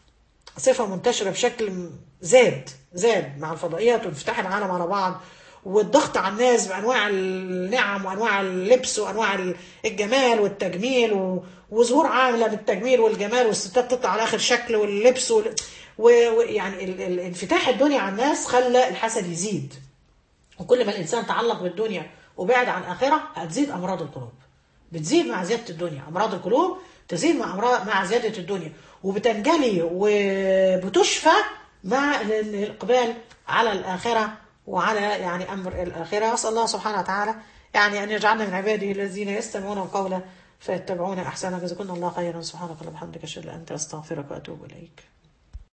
صفة منتشرة بشكل زاد زاد مع الفضائيات وانفتاح العالم على بعض والضغط على الناس بانواع النعم وانواع اللبس وانواع الجمال والتجميل و- وظهور عامله بالتجميل والجمال والستات تطلع على اخر شكل واللبس وال- و- ويعني ال- ال- انفتاح الدنيا على الناس خلى الحسد يزيد وكل ما الانسان تعلق بالدنيا وبعد عن الاخره هتزيد امراض القلوب بتزيد مع زياده الدنيا امراض القلوب تزيد مع أمراض مع زياده الدنيا وبتنجلي وبتشفى مع ال- الاقبال على الاخره وعلى يعني امر الاخره اسال الله سبحانه وتعالى يعني ان يجعلنا من عباده الذين يستمعون القول فيتبعون احسنه جزاكم الله خيرا سبحانك اللهم وبحمدك اشهد ان لا اله الا انت استغفرك واتوب اليك